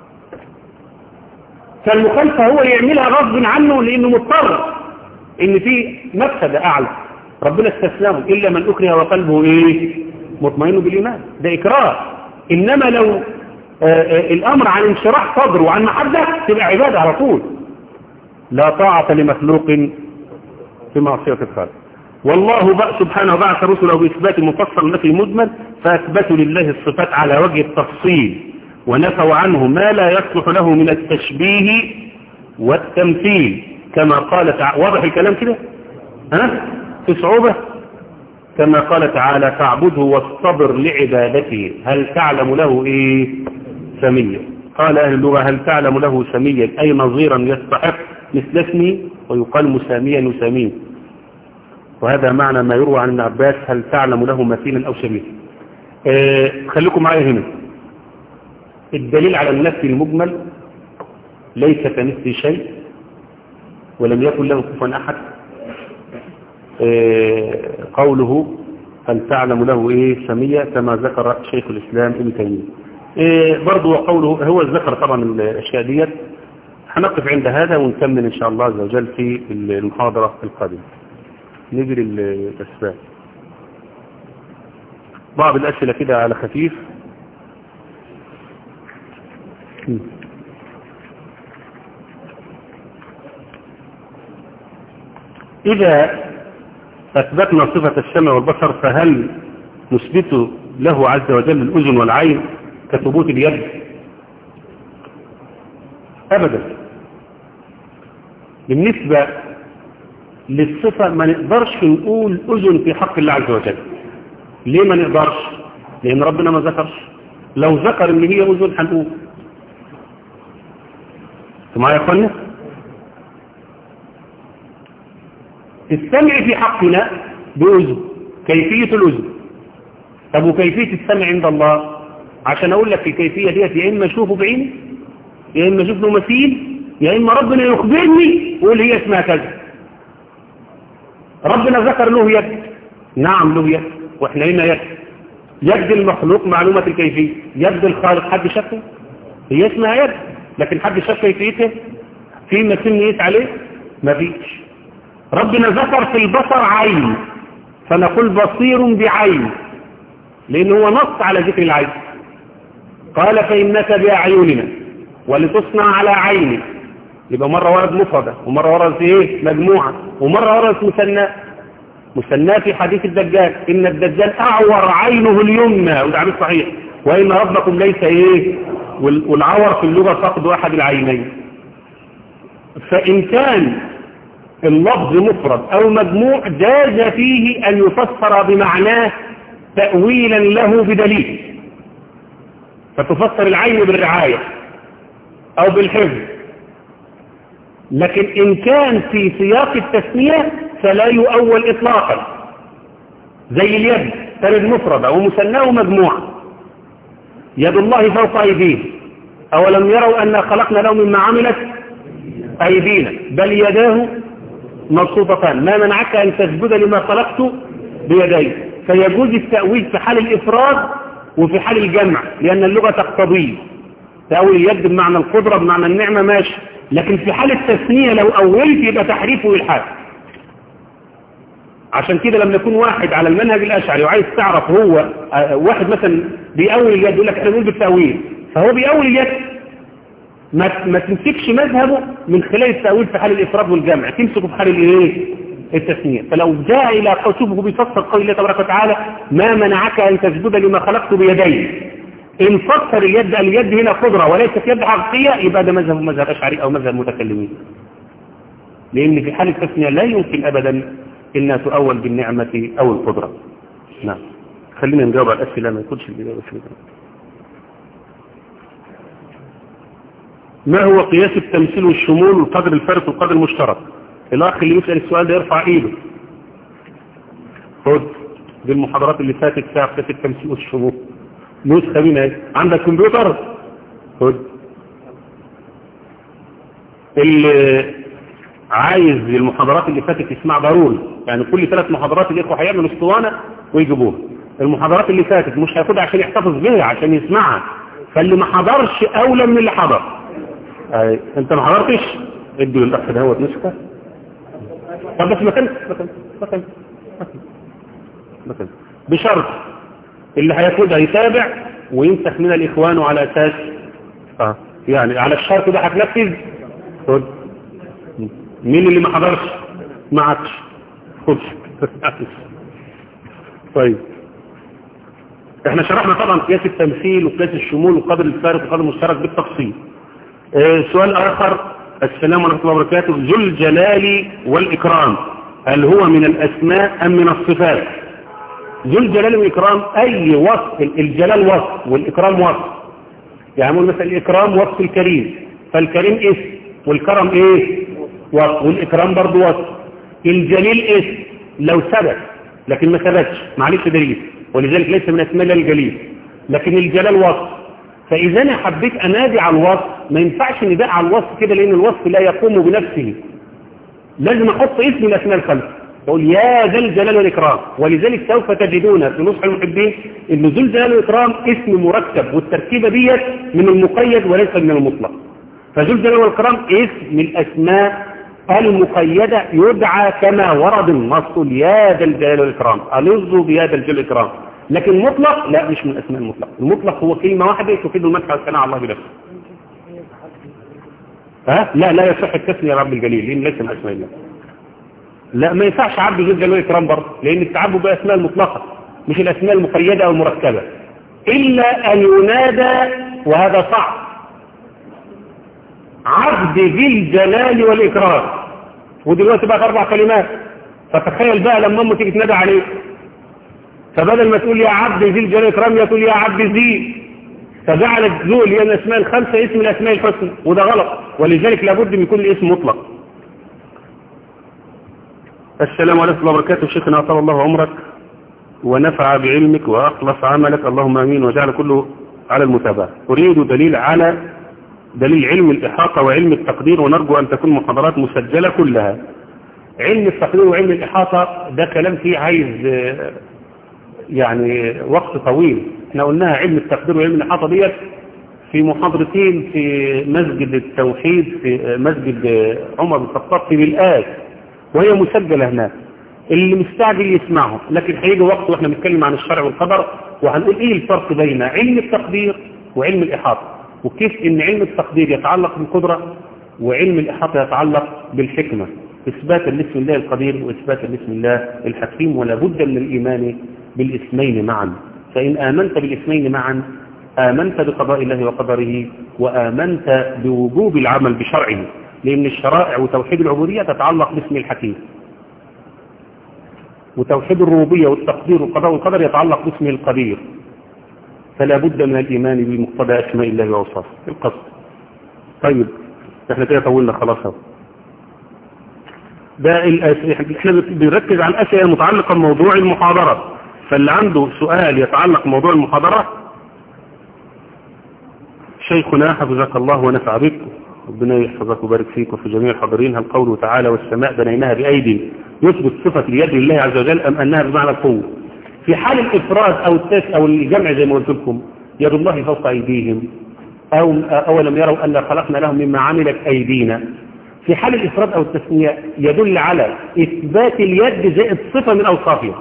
فالمخالفة هو يعملها غصب عنه لانه مضطر ان في مفسدة اعلى ربنا استسلمه الا من اكره وقلبه ايه مطمئن بالايمان ده اكراه انما لو آآ آآ الامر عن انشراح صدر وعن محبة تبقى عبادة على طول لا طاعة لمخلوق في معصية الخالق والله بقى سبحانه بعث رسله بإثبات مفصل النفي المجمل فأثبتوا لله الصفات على وجه التفصيل ونفوا عنه ما لا يصلح له من التشبيه والتمثيل كما قال تعالى واضح الكلام كده ها في صعوبة كما قال تعالى فاعبده واصطبر لعبادته هل تعلم له ايه سميا قال اهل اللغة هل تعلم له سميا اي نظيرا يستحق مثل اسمي ويقال مساميا يسامين وهذا معنى ما يروى عن ابن عباس هل تعلم له مثيلا او شبيها آه خليكم معايا هنا الدليل على النفي المجمل ليس كمثل شيء ولم يكن له كفوا احد آه قوله هل تعلم له ايه سمية كما ذكر شيخ الاسلام ابن تيميه آه برضه قوله هو ذكر طبعا الاشياء ديت هنقف عند هذا ونكمل ان شاء الله عز وجل في المحاضرة القادمة نجري الأسباب بعض الأسئلة كده على خفيف إذا أثبتنا صفة السمع والبصر فهل نثبت له عز وجل الأذن والعين كثبوت اليد أبدا بالنسبة للصفة ما نقدرش نقول أذن في حق الله عز وجل ليه ما نقدرش لأن ربنا ما ذكرش لو ذكر ان هي أذن هنقول معايا يا اخوانا السمع في حقنا بأذن كيفية الأذن طب وكيفية السمع عند الله عشان أقول لك الكيفية ديت يا إما أشوفه بعيني يا إما أشوف له مثيل يا إما ربنا يخبرني ويقول هي اسمها كذا ربنا ذكر له يد نعم له يد واحنا لنا يد يد المخلوق معلومة الكيفية يد الخالق حد شكه هي اسمها يد لكن حد شك كيفيتها في مثيل نقيس عليه ما فيش ربنا ذكر في البصر عين فنقول بصير بعين لأنه هو نص على ذكر العين قال فإنك بأعيننا ولتصنع على عينك يبقى مرة ورد مفردة ومرة ورد في ايه مجموعة ومرة ورد مثنى مثنى في حديث الدجال إن الدجال أعور عينه اليمنى وده عمل صحيح وإن ربكم ليس ايه والعور في اللغة فقد أحد العينين فإن كان اللفظ مفرد أو مجموع جاز فيه أن يفسر بمعناه تأويلا له بدليل فتفسر العين بالرعاية أو بالحفظ لكن إن كان في سياق التسمية فلا يؤول إطلاقا زي اليد ترد مفردة ومثناه مجموعة يد الله فوق أيديه أولم يروا أن خلقنا لهم مما عملت أيدينا بل يداه مبسوطتان ما منعك أن تسجد لما خلقت بيدي فيجوز التأويل في حال الإفراد وفي حال الجمع لأن اللغة تقتضيه تأويل اليد بمعنى القدرة بمعنى النعمة ماشي لكن في حال التثنية لو أولت يبقى تحريف وإلحاد عشان كده لما يكون واحد على المنهج الأشعري وعايز تعرف هو واحد مثلا بيأول اليد يقول لك احنا بنقول بالتأويل فهو بيأول اليد ما ما تمسكش مذهبه من خلال التأويل في حال الإفراد والجمع تمسكه في حال الايه التثنية فلو جاء إلى شوفه بيفسر قول الله تبارك وتعالى ما منعك أن تسجد لما خلقت بيدي إن فسر اليد اليد هنا قدرة وليست يد حقيقية يبقى ده مذهب مذهب أشعري أو مذهب متكلمين لأن في حال التثنية لا يمكن أبدا إنها تؤول بالنعمة أو القدرة نعم خلينا نجاوب على الأسئلة ما يكونش الإجابة في ما هو قياس التمثيل والشمول والقدر الفارق والقدر المشترك الأخ اللي يسأل السؤال ده يرفع إيده خد دي المحاضرات اللي فاتت فيها قياس التمثيل والشمول نسخة منها ايه عندك كمبيوتر خد اللي عايز المحاضرات اللي فاتت يسمع ضروري يعني كل ثلاث محاضرات الاخوه هيعملوا اسطوانه ويجيبوها المحاضرات اللي فاتت مش هياخدها عشان يحتفظ بيها عشان يسمعها فاللي ما حضرش اولى من اللي حضر أي. انت ما حضرتش ادي للاخ دهوت نسخه طب بس مكان مكان مكان مكان بشرط اللي هياخدها يتابع ويمسح من الاخوان على اساس اه يعني على الشرط ده هتنفذ خد مين اللي ما حضرش ما عادش خد طيب احنا شرحنا طبعا قياس التمثيل وقياس الشمول وقدر الفارق وقدر المشترك بالتفصيل اه سؤال اخر السلام ورحمه الله وبركاته ذو الجلال والاكرام هل هو من الاسماء ام من الصفات ذو الجلال والإكرام أي وصف الجلال وصف والإكرام وصف يعني نقول مثلا الإكرام وصف الكريم فالكريم اسم والكرم إيه وصف والإكرام برضو وصف الجليل اسم لو ثبت لكن ما ثبتش معلش دليل ولذلك ليس من أسماء الله الجليل لكن الجلال وصف فإذا أنا حبيت أنادي على الوصف ما ينفعش نداء على الوصف كده لأن الوصف لا يقوم بنفسه لازم أحط اسم من أسماء الخلق يقول يا ذا الجلال والإكرام ولذلك سوف تجدون في نصح المحبين ان ذو الجلال والإكرام اسم مركب والتركيبة ديت من المقيد وليس من المطلق فذو الجلال والإكرام اسم من الأسماء المقيدة يدعى كما ورد النص يا ذا الجلال والإكرام ألظوا بيا ذا الجلال والإكرام لكن مطلق لا مش من الأسماء المطلق المطلق هو كلمة واحدة تفيد المدح والثناء على الله بنفسه ها لا لا يصح التسمية يا رب الجليل لأن ليس من أسماء الله لا ما ينفعش عبد ذو الجلال والإكرام برضه لأن التعبد بأسماء المطلقة مش الأسماء المقيدة أو المركبة إلا أن ينادى وهذا صعب عبد ذي الجلال والإكرام ودلوقتي بقى أربع كلمات فتخيل بقى لما أمه تيجي تنادى عليه فبدل ما تقول يا عبد ذي الجلال والإكرام يقول يا عبد ذي فجعلت ذو اللي هي الأسماء الخمسة اسم الأسماء الحسنى وده غلط ولذلك لابد من يكون الاسم مطلق السلام عليكم ورحمة الله وبركاته شيخنا أطال الله عمرك ونفع بعلمك وأخلص عملك اللهم أمين وجعل كله على المتابعة أريد دليل على دليل علم الإحاطة وعلم التقدير ونرجو أن تكون محاضرات مسجلة كلها علم التقدير وعلم الإحاطة ده كلام فيه عايز آه، يعني وقت طويل احنا قلناها علم التقدير وعلم الإحاطة ديت في محاضرتين في مسجد التوحيد في مسجد عمر بن الخطاب في بالآت وهي مسجلة هناك اللي مستعجل يسمعه لكن هيجي وقت واحنا بنتكلم عن الشرع والقدر وهنقول ايه الفرق بين علم التقدير وعلم الإحاطة وكيف ان علم التقدير يتعلق بالقدرة وعلم الإحاطة يتعلق بالحكمة إثباتا لاسم الله القدير وإثباتا لاسم الله الحكيم ولا بد من الإيمان بالاسمين معا فإن آمنت بالاسمين معا آمنت بقضاء الله وقدره وآمنت بوجوب العمل بشرعه لأن الشرائع وتوحيد العبودية تتعلق باسم الحكيم وتوحيد الربوبية والتقدير والقضاء والقدر يتعلق باسمه القدير فلا بد من الإيمان بمقتضى أسماء الله وأوصافه القصد طيب احنا كده طولنا خلاص اهو ده الأس- احنا بنركز على الأسئلة المتعلقة بموضوع المحاضرة فاللي عنده سؤال يتعلق بموضوع المحاضرة شيخنا حفظك الله ونفع بك ربنا يحفظك ويبارك فيك وفي جميع الحاضرين هل قوله تعالى والسماء بنيناها بأيدي يثبت صفة اليد لله عز وجل أم أنها بمعنى القوة في حال الإفراد أو التس أو الجمع زي ما قلت لكم يد الله فوق أيديهم أو أولم يروا أن خلقنا لهم مما عملت أيدينا في حال الإفراد أو التثنية يدل على إثبات اليد زائد صفة من أوصافها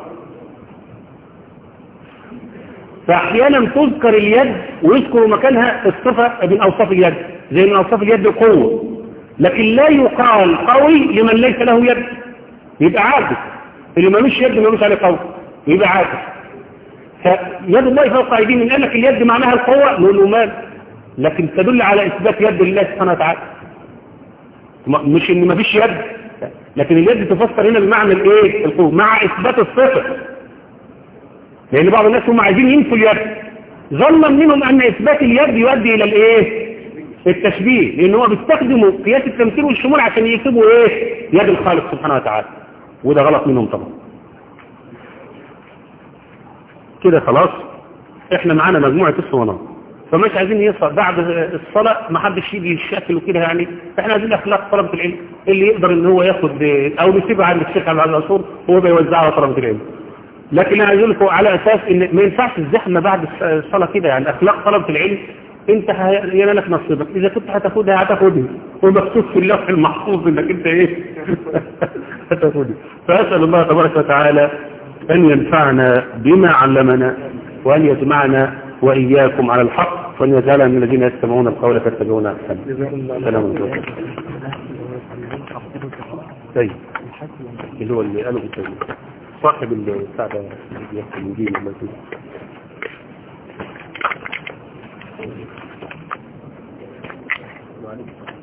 فأحيانا تذكر اليد ويذكر مكانها الصفة من أوصاف اليد زي من أوصاف اليد القوة لكن لا يقال قوي لمن ليس له يد يبقى عاجز اللي ملوش يد ملوش عليه قوي يبقى عاجز فيد الله فوق أيديهم قال لك اليد معناها القوة نقول له مال لكن تدل على إثبات يد الله سبحانه وتعالى م- مش إن مفيش يد لكن اليد تفسر هنا بمعنى الايه القوة مع إثبات الصفة لأن بعض الناس هم عايزين ينفوا اليد ظنا منهم أن إثبات اليد يؤدي إلى الإيه التشبيه لأن هو بيستخدموا قياس التمثيل والشمول عشان يكتبوا إيه يد الخالق سبحانه وتعالى وده غلط منهم طبعا كده خلاص احنا معانا مجموعة الصوانات فمش عايزين يصل بعد الصلاة ما حدش يجي يشكل وكده يعني احنا عايزين اخلاق طلبة العلم اللي يقدر ان هو ياخد او نسيبها عند الشيخ عبد العزيز العصور هو بيوزعها على طلبة العلم لكن انا عايز اقول لكم على اساس ان ما ينفعش الزحمه بعد الصلاه كده يعني اخلاق طلبه العلم انت هينال لك نصيبك اذا كنت هتاخدها هتاخدها ومكتوب في اللوح المحفوظ انك انت ايه هتاخدها فاسال الله تبارك وتعالى ان ينفعنا بما علمنا وان يجمعنا واياكم على الحق وان يجعلنا من الذين يستمعون القول فيتبعون احسنه سلام عليكم طيب اللي هو اللي قاله بالتجربه صاحب البتاع ده يحكي الانجيل ولا كده وعليكم